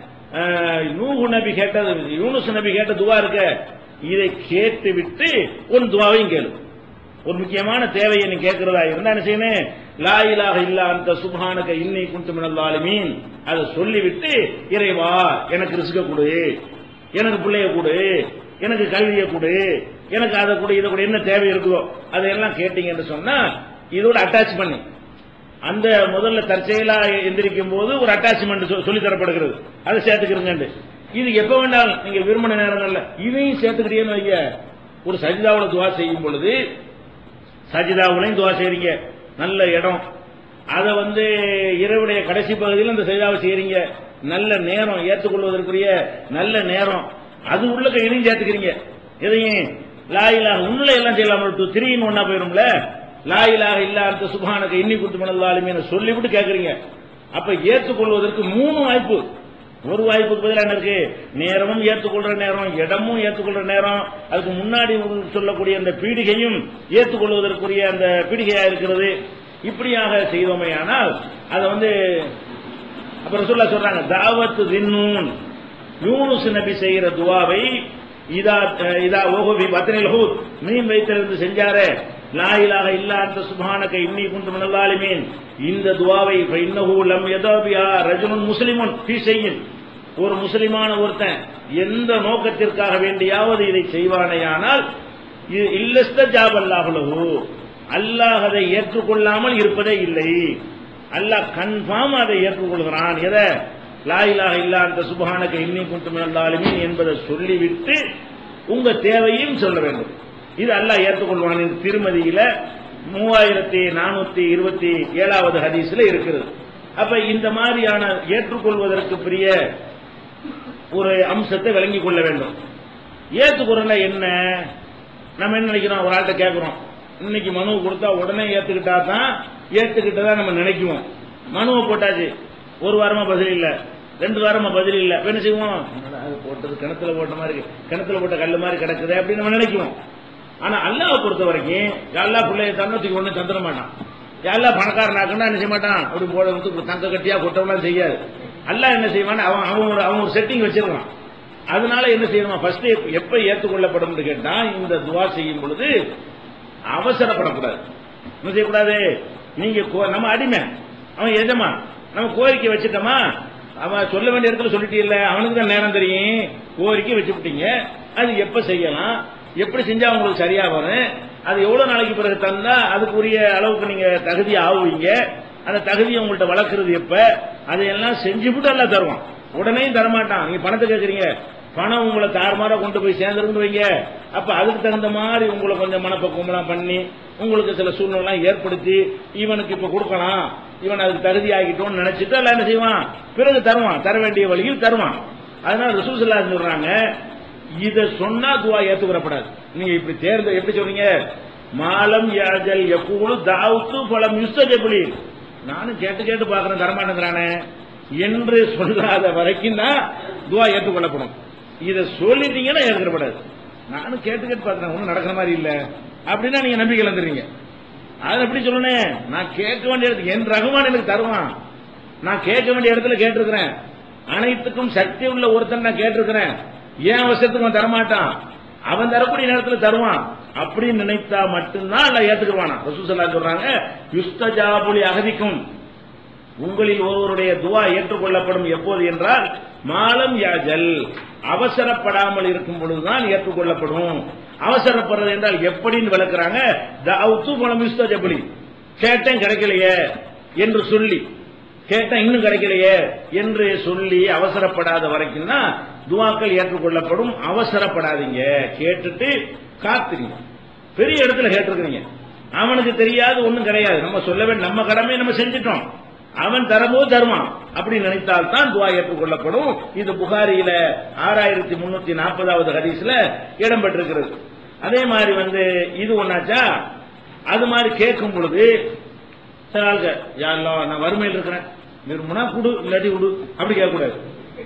அஹ், நூஹு நபி கேட்டது யூனுஸ் நபி கேட்ட துவா இருக்க இதை கேட்டு விட்டு உன் துவாவையும் கேளு ஒரு முக்கியமான தேவையை நீ கேட்கிறதா இருந்தா என்ன செய்யணும் லா இலாஹ இல்லா அந்த சுப்ஹானக இன்னி குன்து மினல் ஸாலிமீன் அதை சொல்லிவிட்டு இறைவா எனக்கு ரிஸ்க கொடு எனக்கு பிள்ளைய கொடு எனக்கு கல்வியை கொடு எனக்கு அதை கொடு இதை கொடு என்ன தேவை இருக்குதோ அதையெல்லாம் கேட்டீங்கன்னு சொன்னா இதோட அட்டாச் பண்ணி அந்த முதல்ல தற்செயலா எந்திரிக்கும் போது ஒரு அட்டாச்மெண்ட் சொல்லி தரப்படுகிறது அதை சேர்த்துக்கிறங்க இது எப்ப வேண்டாலும் நீங்க விரும்பின நேரங்கள்ல இதையும் சேர்த்துக்கிட்டீங்கன்னு வைங்க ஒரு சஜிதாவுல துவா செய்யும் பொழுது சஜிதாவுலையும் துவா செய்றீங்க நல்ல இடம் அதை வந்து இரவுடைய கடைசி பகுதியில் அந்த சஜிதாவை செய்றீங்க நல்ல நேரம் ஏற்றுக்கொள்வதற்குரிய நல்ல நேரம் அது உள்ள இதையும் சேர்த்துக்கிறீங்க எதையும் லாயிலாக உள்ள எல்லாம் செய்யலாம் டூ த்ரீன்னு ஒன்னா போயிரும்ல லாயிலாக இல்ல அந்த சுபானுக்கு இன்னி குத்து மணல்லாலுமே சொல்லிவிட்டு கேட்கறீங்க அப்ப ஏற்றுக்கொள்வதற்கு மூணு வாய்ப்பு ஒரு வாய்ப்புக்கு பதிலா என்ன இருக்கு நேரமும் ஏற்றுக்கொள்ற நேரம் இடமும் ஏற்றுக்கொள்ற நேரம் அதுக்கு முன்னாடி சொல்லக்கூடிய அந்த பீடிகையும் ஏற்றுக்கொள்வதற்குரிய அந்த பீடிகையா இருக்கிறது இப்படியாக செய்தோமையானால் அதை வந்து அப்புறம் சொல்ல சொல்றாங்க தாவத்து தின்னூன் யூனுஸ் நபி செய்கிற துவாவை இதா இதா ஓஹோபி பத்னில் ஹூத் மீன் வைத்திருந்து செஞ்சாரே லாயிலாக இல்லாத சுபானக இன்னி குண்டு மினல்லாலிமீன் இந்த துவாவை இன்னஹு லம் யதபியா ரஜுலுன் முஸ்லிமுன் ஃபீ செய்யின் ஒரு முஸ்லிமான ஒருத்தன் எந்த நோக்கத்திற்காக வேண்டியாவது இதை செய்வானேயானால் இது இல்லஸ்த ஜாப் அல்லாஹுலஹு அல்லாஹ் அதை ஏற்றுக்கொள்ளாமல் இருப்பதே இல்லை அல்லாஹ் கன்ஃபார்ம் அதை ஏற்றுக்கொள்கிறான் எதை லாயிலாக இல்லா அந்த சுபஹானக இன்னி குண்டு மினல்லாலிமீன் என்பதை சொல்லிவிட்டு உங்க தேவையும் சொல்ல வேண்டும் இது அல்லாஹ் ஏற்றுக்கொள்வான் இந்த திருமதியில மூவாயிரத்தி நானூத்தி இருபத்தி ஏழாவது ஹதீஸ்ல இருக்கிறது அப்ப இந்த மாதிரியான ஏற்றுக்கொள்வதற்கு பெரிய ஒரு அம்சத்தை விளங்கிக் கொள்ள வேண்டும் ஏற்றுக்கொள்ள என்ன நம்ம என்ன நினைக்கிறோம் ஒரு ஆள்கிட்ட கேட்கிறோம் இன்னைக்கு மனு கொடுத்தா உடனே ஏத்துக்கிட்டா தான் ஏத்துக்கிட்டதா நம்ம நினைக்குவோம் மனுவை போட்டாச்சு ஒரு வாரமா பதில் இல்ல ரெண்டு வாரமா பதில் இல்ல இப்ப என்ன செய்வோம் என்னடா அது போட்டது கிணத்துல போட்ட மாதிரி இருக்கு. கிணத்துல போட்ட கல்லு மாதிரி கிடக்குது அப்படின்னு நம்ம நினைக்குவோம் ஆனா அல்லாஹ் பொறுத்த வரைக்கும் எல்லா பிள்ளைய தன்னத்துக்கு ஒண்ணு தந்துட மாட்டான் எல்லா பணக்காரனாக்குன்னா என்ன செய்ய மாட்டான் அப்படி போட வந்து தங்க கட்டியா கொட்டவெல்லாம் செய்யாது அல்லாஹ் என்ன செய்வான் அவன் அவன் ஒரு அவன் ஒரு செட்டிங் வச்சிருக்கான் அதனால என்ன செய்யணுமா ஃபர்ஸ்ட் எப்ப ஏற்றுக்கொள்ளப்படும் கேட்டா இந்த துவா செய்யும் பொழுது அவசரப்படக்கூடாது என்ன செய்யக்கூடாது நீங்க கோ- நம்ம அடிமை அவன் எஜமா நம்ம கோரிக்கை வச்சுட்டோமா அவன் சொல்ல வேண்டிய இடத்துல சொல்லிட்டீல்ல அவனுக்கு தான் நேரம் தெரியும் கோரிக்கை வச்சு விட்டீங்க அது எப்ப செய்யலாம் எப்படி செஞ்சா உங்களுக்கு சரியா வரும் அது எவ்வளவு நாளைக்கு பிறகு தந்தா அதுக்குரிய அளவுக்கு நீங்க தகுதி ஆகுவீங்க அந்த தகுதியை உங்கள்ட்ட வளர்க்கறது எப்ப அதையெல்லாம் செஞ்சுவிட்டு எல்லாம் தருவான் உடனே தரமாட்டான் நீங்க பணத்தை கேட்கறீங்க பணம் உங்களை தாறுமாறா கொண்டு போய் சேர்ந்துருந்து வைங்க அப்ப அதுக்கு தகுந்த மாதிரி உங்களை கொஞ்சம் மனப்பக்குவம்லாம் பண்ணி உங்களுக்கு சில சூழ்நிலை ஏற்படுத்தி இவனுக்கு இப்ப கொடுக்கலாம் இவன் அதுக்கு தகுதி ஆகிட்டோம்னு நினைச்சிட்டு எல்லாம் என்ன செய்வான் பிறகு தருவான் தர வேண்டிய வழியில் தருவான் அதனால ரசூசல்லா சொல்றாங்க இத சொன்னா துவா ஏத்துக்கிறப்படாது நீங்க இப்படி தேர்ந்த எப்படி சொல்றீங்க மாலம் யாஜல் எப்பூடு தாவுத்து பலம் யுஸ்தஜபுலி நானும் கேட்டு கேட்டு பாக்குறேன் தரமாட்டேங்கிறானே என்று சொல்லாத வரைக்கும் தான் துவா ஏற்றுக்கொள்ளப்படும் இதை சொல்லிட்டீங்கன்னா ஏற்கப்படாது நானும் கேட்டு கேட்டு பார்க்கிறேன் ஒன்றும் நடக்கிற மாதிரி இல்ல அப்படின்னா நீங்க நம்பிக்கை இழந்துறீங்க அதை எப்படி சொல்லணும் நான் கேட்க வேண்டிய இடத்துக்கு என் ரகுமான் எனக்கு தருவான் நான் கேட்க வேண்டிய இடத்துல கேட்டிருக்கிறேன் அனைத்துக்கும் சக்தி உள்ள ஒருத்தன் நான் கேட்டிருக்கிறேன் ஏன் அவசரத்துக்கு அவன் தரமாட்டான் அவன் தரக்கூடிய நேரத்துல தருவான் அப்படின்னு நினைத்தா மட்டும்தான் அல்ல ஏத்துக்குவானா ரசூசல்லா சொல்றாங்க யுஸ்தஜாபுலி அகதிக்கும் உங்களில் ஒருவருடைய துவா ஏற்றுக்கொள்ளப்படும் எப்போது என்றால் மாலம் யாஜல் அவசரப்படாமல் இருக்கும் பொழுதுதான் ஏற்றுக்கொள்ளப்படும் அவசரப்படுறது என்றால் எப்படின்னு விளக்குறாங்க தவுத்து பலம் யுஸ்தஜபுலி கேட்டேன் கிடைக்கலையே என்று சொல்லி கேட்டேன் இன்னும் கிடைக்கலையே என்று சொல்லி அவசரப்படாத வரைக்கும் தான் துவாக்கள் ஏற்றுக்கொள்ளப்படும் அவசரப்படாதீங்க கேட்டுட்டு காத்துறீங்க பெரிய இடத்துல கேட்டிருக்கிறீங்க அவனுக்கு தெரியாது ஒண்ணும் கிடையாது நம்ம சொல்ல வேண்டிய நம்ம கடமை நம்ம செஞ்சிட்டோம் அவன் தரம்போது தருவான் அப்படி நினைத்தால் தான் துவா ஏற்றுக்கொள்ளப்படும் இது புகாரியில ஆறாயிரத்தி முன்னூத்தி நாற்பதாவது ஹதீஸ்ல இடம்பெற்றிருக்கிறது அதே மாதிரி வந்து இது ஒன்னாச்சா அது மாதிரி கேட்கும் பொழுது சில ஆளுங்க யாரெல்லாம் நான் வறுமையில் இருக்கிறேன் விரும்பினா குடு இல்லாட்டி விடு அப்படி கேட்கக்கூடாது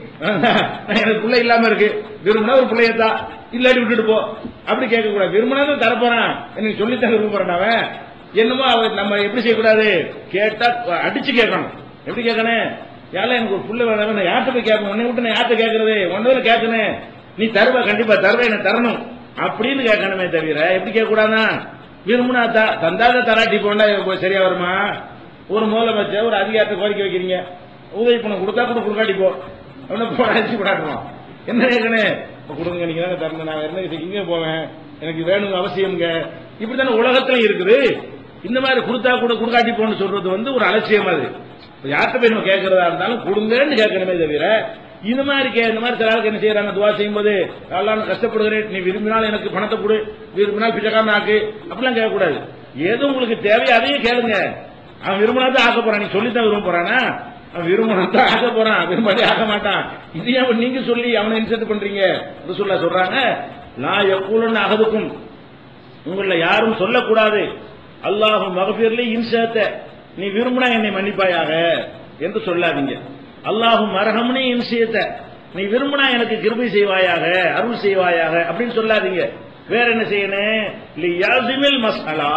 எனக்கு பிள்ளை இல்லாம இருக்கு விரும்பினா ஒரு பிள்ளையத்தா இல்லாட்டி விட்டுட்டு போ அப்படி கேட்க கூடாது விரும்பினா தான் தரப்போறான் எனக்கு சொல்லித்தான் விரும்புறேன் அவன் என்னமோ அவன் நம்ம எப்படி செய்யக்கூடாது கேட்டா அடிச்சு கேட்கணும் எப்படி கேட்கணும் யாரெல்லாம் எனக்கு ஒரு புள்ள வேணும் நான் யார்கிட்ட போய் கேட்கணும் உன்னை விட்டு நான் யார்கிட்ட கேட்கறது ஒன்னதுல கேட்கணும் நீ தருவ கண்டிப்பா தருவ எனக்கு தரணும் அப்படின்னு கேட்கணுமே தவிர எப்படி கேட்க கூடாதா விரும்பினா த- தந்தாத தராட்டி போனா இப்ப சரியா வருமா ஒரு முதலமைச்சர் ஒரு அதிகாரத்தை கோரிக்கை வைக்கிறீங்க உதவி பணம் கொடுத்தா கூட கொடுக்காட்டி போ அவனை போட அடிச்சு போடாட்டுவான் என்ன கேட்கணும் இப்ப கொடுங்க நீங்க தானே தரணும் நான் என்ன இங்க போவேன் எனக்கு வேணுங்க அவசியம்ங்க இப்படித்தானே உலகத்துல இருக்குது இந்த மாதிரி கொடுத்தா கூட கொடுக்காட்டி போன்னு சொல்றது வந்து ஒரு அலட்சியம் அது இப்ப யார்கிட்ட போய் நம்ம கேட்கறதா இருந்தாலும் கொடுங்கன்னு கேட்கணுமே தவிர இந்த மாதிரி கே இந்த மாதிரி சில ஆளுக்கு என்ன செய்யறாங்க துவா செய்யும்போது எல்லாம் கஷ்டப்படுகிறேன் நீ விரும்பினால் எனக்கு பணத்தை கொடு விரும்பினால் பிச்சைக்காரன் ஆக்கு அப்படிலாம் கேட்கக்கூடாது எது உங்களுக்கு தேவையோ அதையும் கேளுங்க அவன் விரும்பினா தான் ஆக்க போறான் நீ சொல்லித்தான் விரும்ப போறானா அவன் விரும்பினா தான் ஆக்க போறான் விரும்பாடி ஆக்க மாட்டான் இது ஏன் நீங்க சொல்லி அவனை இன்செர்ட் பண்றீங்க சொல்ல சொல்றாங்க நான் எப்பூலன்னு அகதுக்கும் உங்கள யாரும் சொல்லக்கூடாது அல்லாஹ் மகபீர்ல இன்சேத்த நீ விரும்பினா என்னை மன்னிப்பாயாக என்று சொல்லாதீங்க அல்லாஹு மரகம்னே இன்சியத்த நீ விரும்பினா எனக்கு கிருபை செய்வாயாக அருள் செய்வாயாக அப்படின்னு சொல்லாதீங்க வேற என்ன செய்யணும் லியாசிமில் மசாலா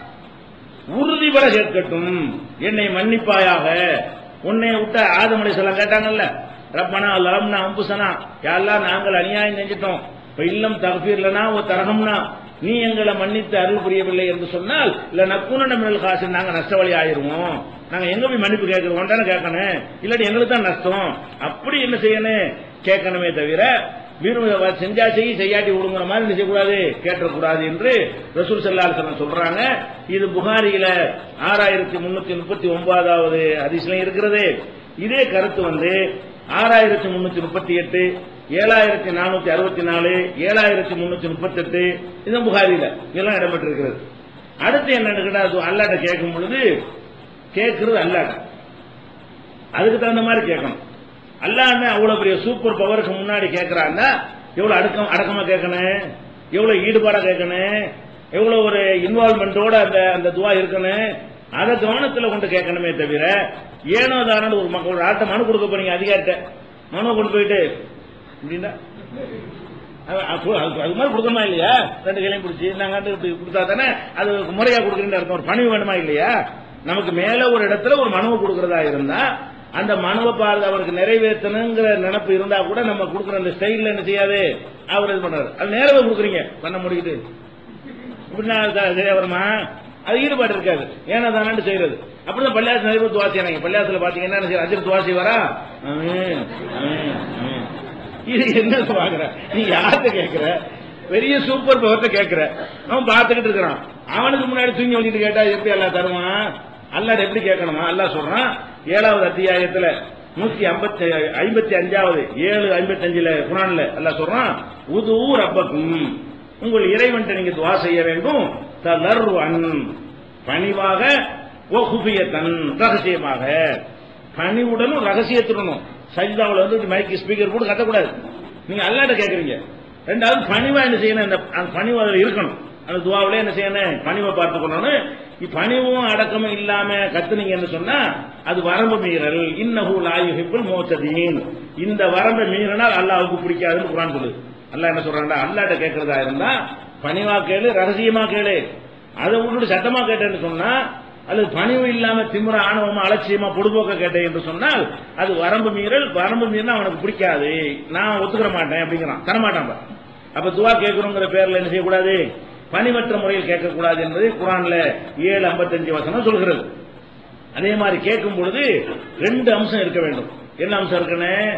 உறுதிபட கேட்கட்டும் என்னை மன்னிப்பாயாக உன்னை விட்ட ஆதமலை சொல்ல கேட்டாங்கல்ல ரப்பனா லரம்னா அம்புசனா யாரெல்லாம் நாங்கள் அநியாயம் செஞ்சிட்டோம் இப்ப இல்லம் தகப்பீர்லனா ஓ தரகம்னா நீ எங்களை மன்னித்து அருள் புரியவில்லை என்று சொன்னால் இல்ல நக்குன மின்னல் காசு நாங்க நஷ்டவழி ஆயிருவோம் நாங்க எங்க போய் மன்னிப்பு கேட்கிறோம் தானே கேட்கணும் இல்லாட்டி எங்களுக்கு தான் நஷ்டம் அப்படி என்ன செய்யணும் கேட்கணுமே தவிர விரும்ப செஞ்சா செய்ய செய்யாட்டி விடுங்கிற மாதிரி என்ன செய்யக்கூடாது கேட்டக்கூடாது என்று ரசூல் சல்லாசனம் சொல்றாங்க இது புகாரியில ஆறாயிரத்தி முன்னூத்தி முப்பத்தி ஒன்பதாவது அதிசயம் இருக்கிறது இதே கருத்து வந்து ஆறாயிரத்தி முன்னூத்தி முப்பத்தி எட்டு ஏழாயிரத்தி நானூத்தி அறுபத்தி நாலு ஏழாயிரத்தி முன்னூத்தி முப்பத்தி எட்டு இது புகாரியில இதெல்லாம் இடம்பெற்றிருக்கிறது அடுத்து என்னன்னு கேட்டா அது அல்லாட்ட கேட்கும் பொழுது கேட்கிறது அல்லாட்ட அதுக்கு தகுந்த மாதிரி கேட்கணும் அல்லான்னு அவ்வளவு பெரிய சூப்பர் பவருக்கு முன்னாடி கேட்கறான்னா எவ்வளவு அடக்கம் அடக்கமா கேட்கணும் எவ்வளவு ஈடுபாடா கேட்கணும் எவ்வளவு ஒரு இன்வால்மெண்டோட அந்த அந்த துவா இருக்கணும் அதை கவனத்துல கொண்டு கேட்கணுமே தவிர ஏனோ தானோ ஒரு மக்கள் ஒரு ஆட்ட மனு கொடுக்க போறீங்க அதிகாரிட்ட மனு கொண்டு போயிட்டு அப்படின்னா அது அது- அது அது மாதிரி கொடுக்கணுமா இல்லையா ரெண்டு கையிலையும் பிடிச்சி நாங்க இப்படி கொடுத்தா தானே அது முறையா கொடுக்குறேன்னு அர்த்தம் ஒரு பணிவு வேணுமா இல்லையா நமக்கு மேல ஒரு இடத்துல ஒரு மனுவை கொடுக்கறதா இருந்தா அந்த மனுவை பார்த்து அவருக்கு நிறைவேற்றணுங்கிற நினைப்பு இருந்தா கூட நம்ம கொடுக்குற அந்த ஸ்டைல்ல என்ன செய்யாது அவர் இது பண்றாரு அது நேரவே கொடுக்குறீங்க பண்ண முடியுது இப்படின்னா அது சரியா வருமா அது ஈடுபாடு இருக்காது ஏன்னா தானு செய்யறது அப்படிதான் பள்ளியாசு நிறைய பேர் துவா செய்யறாங்க பள்ளியாசுல பாத்தீங்கன்னா என்ன செய்ய அஜர் துவா செய்வாரா ஆமீன், ஆமீன், ஆமீன். இது என்ன பாக்குற நீ யார்கிட்ட கேட்கிற பெரிய சூப்பர் பவர்ட்ட கேட்கிற அவன் பார்த்துக்கிட்டு இருக்கிறான் அவனுக்கு முன்னாடி தூங்கி வச்சுட்டு கேட்டா எப்படி எல்லாம் தருவான் அல்லாஹ் எப்படி கேட்கணுமா அல்லாஹ் சொல்றான் ஏழாவது அத்தியாயத்துல நூத்தி ஐம்பத்தி ஐம்பத்தி அஞ்சாவது ஏழு ஐம்பத்தி அஞ்சுல குரான்ல அல்லாஹ் சொல்றான் உது ரப்பக்கும் உங்கள் இறைவன்ட்ட நீங்க துவா செய்ய வேண்டும் தலர்வன் பணிவாக தன் ரகசியமாக பணிவுடனும் ரகசியத்துடனும் சஜிதாவில் வந்து மைக்கு ஸ்பீக்கர் போட்டு கத்தக்கூடாது நீங்க அல்லாட்ட கேக்குறீங்க ரெண்டாவது பணிவா என்ன செய்யணும் அந்த அந்த பணிவு அதில் இருக்கணும் அந்த துவாவிலே என்ன செய்யணும் பணிவை பார்த்துக்கணும்னு பணிவும் அடக்கமும் இல்லாம கத்துனீங்கன்னு சொன்னா அது வரம்பு மீறல் இன்னஹு லாயுஹிப்புல் மோத்ததீன் இந்த வரம்பை மீறினால் அல்லாஹ்வுக்கு பிடிக்காதுன்னு குரான் சொல்லுது அல்லாஹ் என்ன சொல்றாங்க அல்லாட்ட கேட்கறதா இருந்தா பணிவா கேளு ரகசியமா கேளு அதை விட்டுட்டு சட்டமா கேட்டேன்னு சொன்னா அல்லது பணிவு இல்லாம திமுற ஆணவமா அலட்சியமா பொடுபோக்க கேட்டேன் என்று சொன்னால் அது வரம்பு மீறல் வரம்பு மீறினா அவனுக்கு பிடிக்காது நான் ஒத்துக்கிற மாட்டேன் அப்படிங்கிறான் தரமாட்டான் பாரு. அப்ப துவா கேட்கணுங்கிற பேர்ல என்ன செய்யக்கூடாது பணிவற்ற முறையில் கேட்கக்கூடாது என்பது குரான்ல ஏழு ஐம்பத்தஞ்சு வசனம் சொல்கிறது அதே மாதிரி கேட்கும் பொழுது ரெண்டு அம்சம் இருக்க வேண்டும் என்ன அம்சம் இருக்கணும்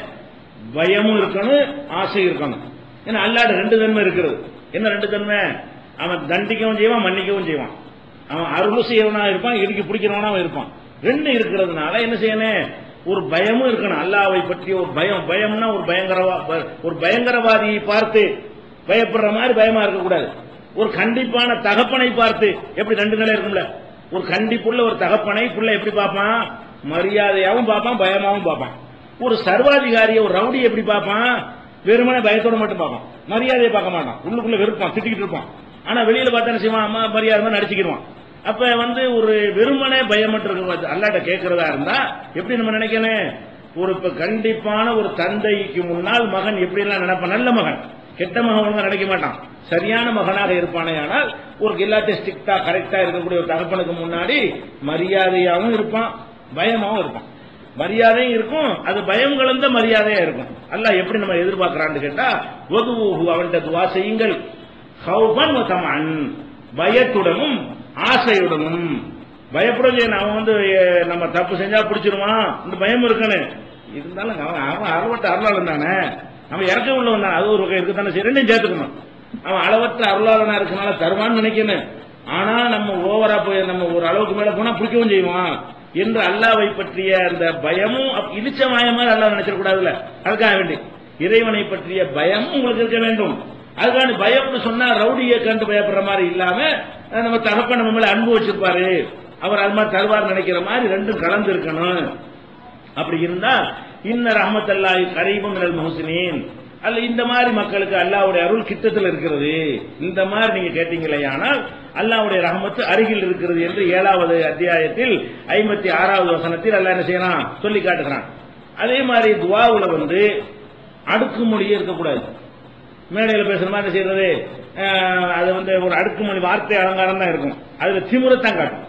பயமும் இருக்கணும் ஆசை இருக்கணும் ஏன்னா அல்லாட ரெண்டு தன்மை இருக்கிறது என்ன ரெண்டு தன்மை அவன் தண்டிக்கவும் செய்வான் மன்னிக்கவும் செய்வான் அவன் அருள் செய்யறவனா இருப்பான் இடுக்கி பிடிக்கிறவனா இருப்பான் ரெண்டு இருக்கிறதுனால என்ன செய்யணும் ஒரு பயமும் இருக்கணும் அல்லாவை பற்றி ஒரு பயம் பயம்னா ஒரு பயங்கரவா ஒரு பயங்கரவாதியை பார்த்து பயப்படுற மாதிரி பயமா இருக்கக்கூடாது ஒரு கண்டிப்பான தகப்பனை பார்த்து எப்படி ரெண்டு நிலை இருக்கும்ல ஒரு கண்டிப்புள்ள ஒரு தகப்பனை புள்ள எப்படி பார்ப்பான் மரியாதையாவும் பார்ப்பான் பயமாவும் பார்ப்பான் ஒரு சர்வாதிகாரியை ஒரு ரவுடி எப்படி பார்ப்பான் வெறுமனே பயத்தோட மட்டும் பார்ப்பான் மரியாதையை பார்க்க மாட்டான் உள்ளுக்குள்ள வெறுப்பான் திட்டிக்கிட்டு இருப்பான் ஆனா வெளியில பார்த்தா என்ன செய்வான் அம்மா மரியாதை மாதிரி நடிச்சுக்கிடுவான் அப்ப வந்து ஒரு வெறுமனே பயமற்ற இருக்க அல்லாட்ட கேட்கறதா இருந்தா எப்படி நம்ம நினைக்கணும் ஒரு இப்ப கண்டிப்பான ஒரு தந்தைக்கு முன்னால் மகன் எப்படி எல்லாம் நினைப்பான் நல்ல மகன் கெட்ட மகன் ஒழுங்கா நினைக்க மாட்டான் சரியான மகனாக இருப்பானே ஆனால் ஒரு எல்லாத்தையும் ஸ்ட்ரிக்டா கரெக்டா இருக்கக்கூடிய ஒரு தகப்பனுக்கு முன்னாடி மரியாதையாவும் இருப்பான் பயமாவும் இருப்பான் மரியாதையும் இருக்கும் அது பயம் கலந்த மரியாதையா இருக்கும் அல்லாஹ் எப்படி நம்ம எதிர்பார்க்கறான்னு கேட்டா ஒதுவூஹு அவன்கிட்ட துவா செய்யுங்கள் ஹவுபன் தமன் பயத்துடனும் ஆசையுடனும் பயப்படலையே அவன் வந்து அஹ், நம்ம தப்பு செஞ்சா பிடிச்சிருவான் இந்த பயம் இருக்கணும் இருந்தாலும் அவன் அவன் அறுவட்ட அருளாளன் தானே அவன் இறக்க உள்ளவன் தான் அது ஒரு வகை இருக்குதானே சரி ரெண்டையும் சேர்த்துக்கணும் அவன் அளவற்ற அருளாளனா இருக்கனால தருவான்னு நினைக்கணும் ஆனா நம்ம ஓவரா போய் நம்ம ஒரு அளவுக்கு மேல போனா பிடிக்கவும் செய்வான் என்று அல்லாவை பற்றிய அந்த பயமும் அப்- இழிச்ச மாய மாதிரி அல்லாஹ் நினைச்சிடக்கூடாதுல்ல அதுக்காக வேண்டி இறைவனை பற்றிய பயமும் உங்களுக்கு இருக்க வேண்டும் அதுக்கான பயம்னு சொன்னா ரவுடியை கண்டு பயப்படுற மாதிரி இல்லாம அஹ், நம்ம தகப்ப நம்ம மேல அன்பு வச்சிருப்பாரு அவர் அது மாதிரி தருவார் நினைக்கிற மாதிரி ரெண்டும் கலந்து இருக்கணும் அப்படி இருந்தா இன்ன ரஹமத்தல்லாஹி கரீபும் மினல் முஹ்சினீன் அல்ல இந்த மாதிரி மக்களுக்கு அல்லாஹ்வுடைய அருள் கிட்டத்தில் இருக்கிறது இந்த மாதிரி நீங்க கேட்டீங்களே ஆனால் அல்லாஹ்வுடைய ரஹமத்து அருகில் இருக்கிறது என்று ஏழாவது அத்தியாயத்தில் ஐம்பத்தி ஆறாவது வசனத்தில் அல்லாஹ் என்ன செய்யறான் சொல்லி காட்டுகிறான் அதே மாதிரி துவாவுல வந்து அடுக்குமொழியே இருக்கக்கூடாது மேடையில் பேசுற மாதிரி என்ன செய்யறது அஹ், அது வந்து ஒரு அடுக்குமொழி வார்த்தை அலங்காரம் தான் இருக்கும் அதுல திமுறத்தான் காட்டும்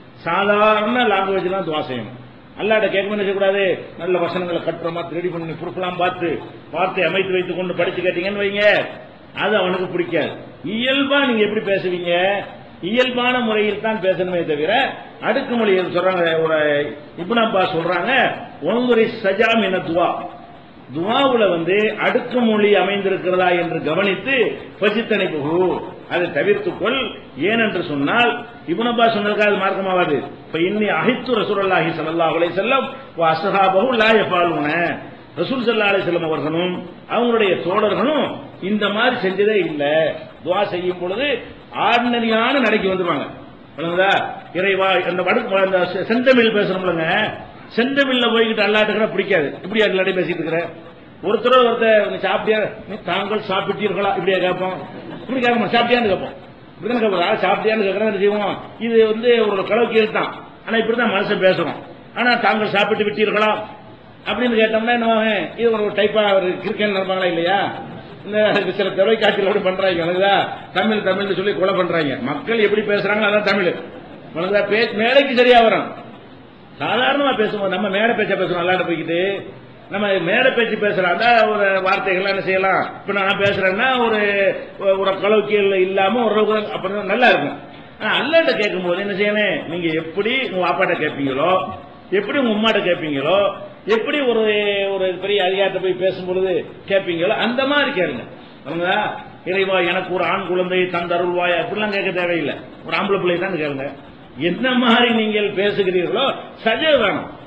சாதாரண லாங்குவேஜ் தான் துவா செய்யணும் அல்லாட்ட கேட்கணும் செய்யக்கூடாது நல்ல வசனங்களை கட்டுறமா ரெடி பண்ணி ப்ரூஃப்லாம் பார்த்து வார்த்தை அமைத்து வைத்துக் கொண்டு படிச்சு கேட்டீங்கன்னு வைங்க அது அவனுக்கு பிடிக்காது இயல்பா நீங்க எப்படி பேசுவீங்க இயல்பான முறையில் தான் பேசணுமே தவிர அடுக்குமொழி சொல்றாங்க ஒரு இப்னு அப்பாஸ் சொல்றாங்க ஒன்குரி சஜாம் என துவா துவாவுல வந்து அடுக்குமொழி அமைந்திருக்கிறதா என்று கவனித்து பசித்தனை புகு அதை தவிர்த்துக்கொள் ஏனென்று சொன்னால் இபுனபா சொன்னதுக்காக அது மார்க்கமாவாது இப்ப இன்னி அஹித்து ரசூலுல்லாஹி ஸல்லல்லாஹு அலைஹி வஸல்லம் வ அஸ்ஹாபஹு லா யஃபாலுன ரசூல் ஸல்லல்லாஹு அலைஹி வஸல்லம் அவர்களும் அவங்களுடைய தோழர்களும் இந்த மாதிரி செஞ்சதே இல்ல துவா செய்யும் பொழுது ஆர்டினரியான நடைக்கு வந்துருவாங்க விளங்குதா இறைவா அந்த வடக்கு அந்த செ- செந்தமிழ் பேசுறோம்லங்க செந்தமிழ்ல போய்கிட்டு அல்லாட்டுக்கிற பிடிக்காது இப்படி அல்லாடி பேசிட்டு இருக்கிற ஒருத்தர் ஒருத்தர் நீ சாப்பிட்டியா நீ தாங்கள் சாப்பிட்டீர்களா இப்படியா கேட்போம் இப்படி கேட்க மாட்டோம் சாப்பிட்டியான்னு கேட்போம் இப்படிதான் கேட்போம் சாப்பிட்டியான்னு கேட்கறேன் என்ன செய்வோம் இது வந்து ஒரு கலவுக்கியல் தான் ஆனா இப்படிதான் மனுஷன் பேசுறோம் ஆனா தாங்கள் சாப்பிட்டு விட்டீர்களா அப்படின்னு கேட்டோம்னா என்ன ஆகும்? இது ஒரு டைப்பா ஒரு கிரிக்கெட் நடப்பாங்களா இல்லையா இந்த சில தொலைக்காட்சியில் கூட பண்றாங்க எனக்குதா தமிழ் தமிழ்னு சொல்லி கொலை பண்றாங்க மக்கள் எப்படி பேசுறாங்களோ அதான் தமிழ் உனக்குதா பேச்சு மேடைக்கு சரியா வரும் சாதாரணமா பேசுவோம் நம்ம மேடை பேச்ச பேசுவோம் அல்லாட போய்கிட்டு நம்ம மேடை பேச்சு பேசுறாங்க ஒரு வார்த்தைகள் என்ன செய்யலாம் இப்ப நான் பேசுறேன்னா ஒரு ஒரு கலோக்கியல் இல்லாம ஒரு அப்புறம் நல்லா இருக்கும் ஆனா அல்லாட்ட கேட்கும் போது என்ன செய்யணும் நீங்க எப்படி உங்க வாப்பாட்ட கேட்பீங்களோ எப்படி உங்க உம்மாட்ட கேட்பீங்களோ எப்படி ஒரு ஒரு பெரிய அதிகாரத்தை போய் பேசும் பொழுது கேட்பீங்களோ அந்த மாதிரி கேளுங்க புரியுதா? இறைவா எனக்கு ஒரு ஆண் குழந்தை தந்தருள்வாய் அப்படிலாம் கேட்க தேவையில்லை ஒரு ஆம்பளை பிள்ளை தான் கேளுங்க என்ன மாதிரி நீங்கள் பேசுகிறீர்களோ சஜ வேணும்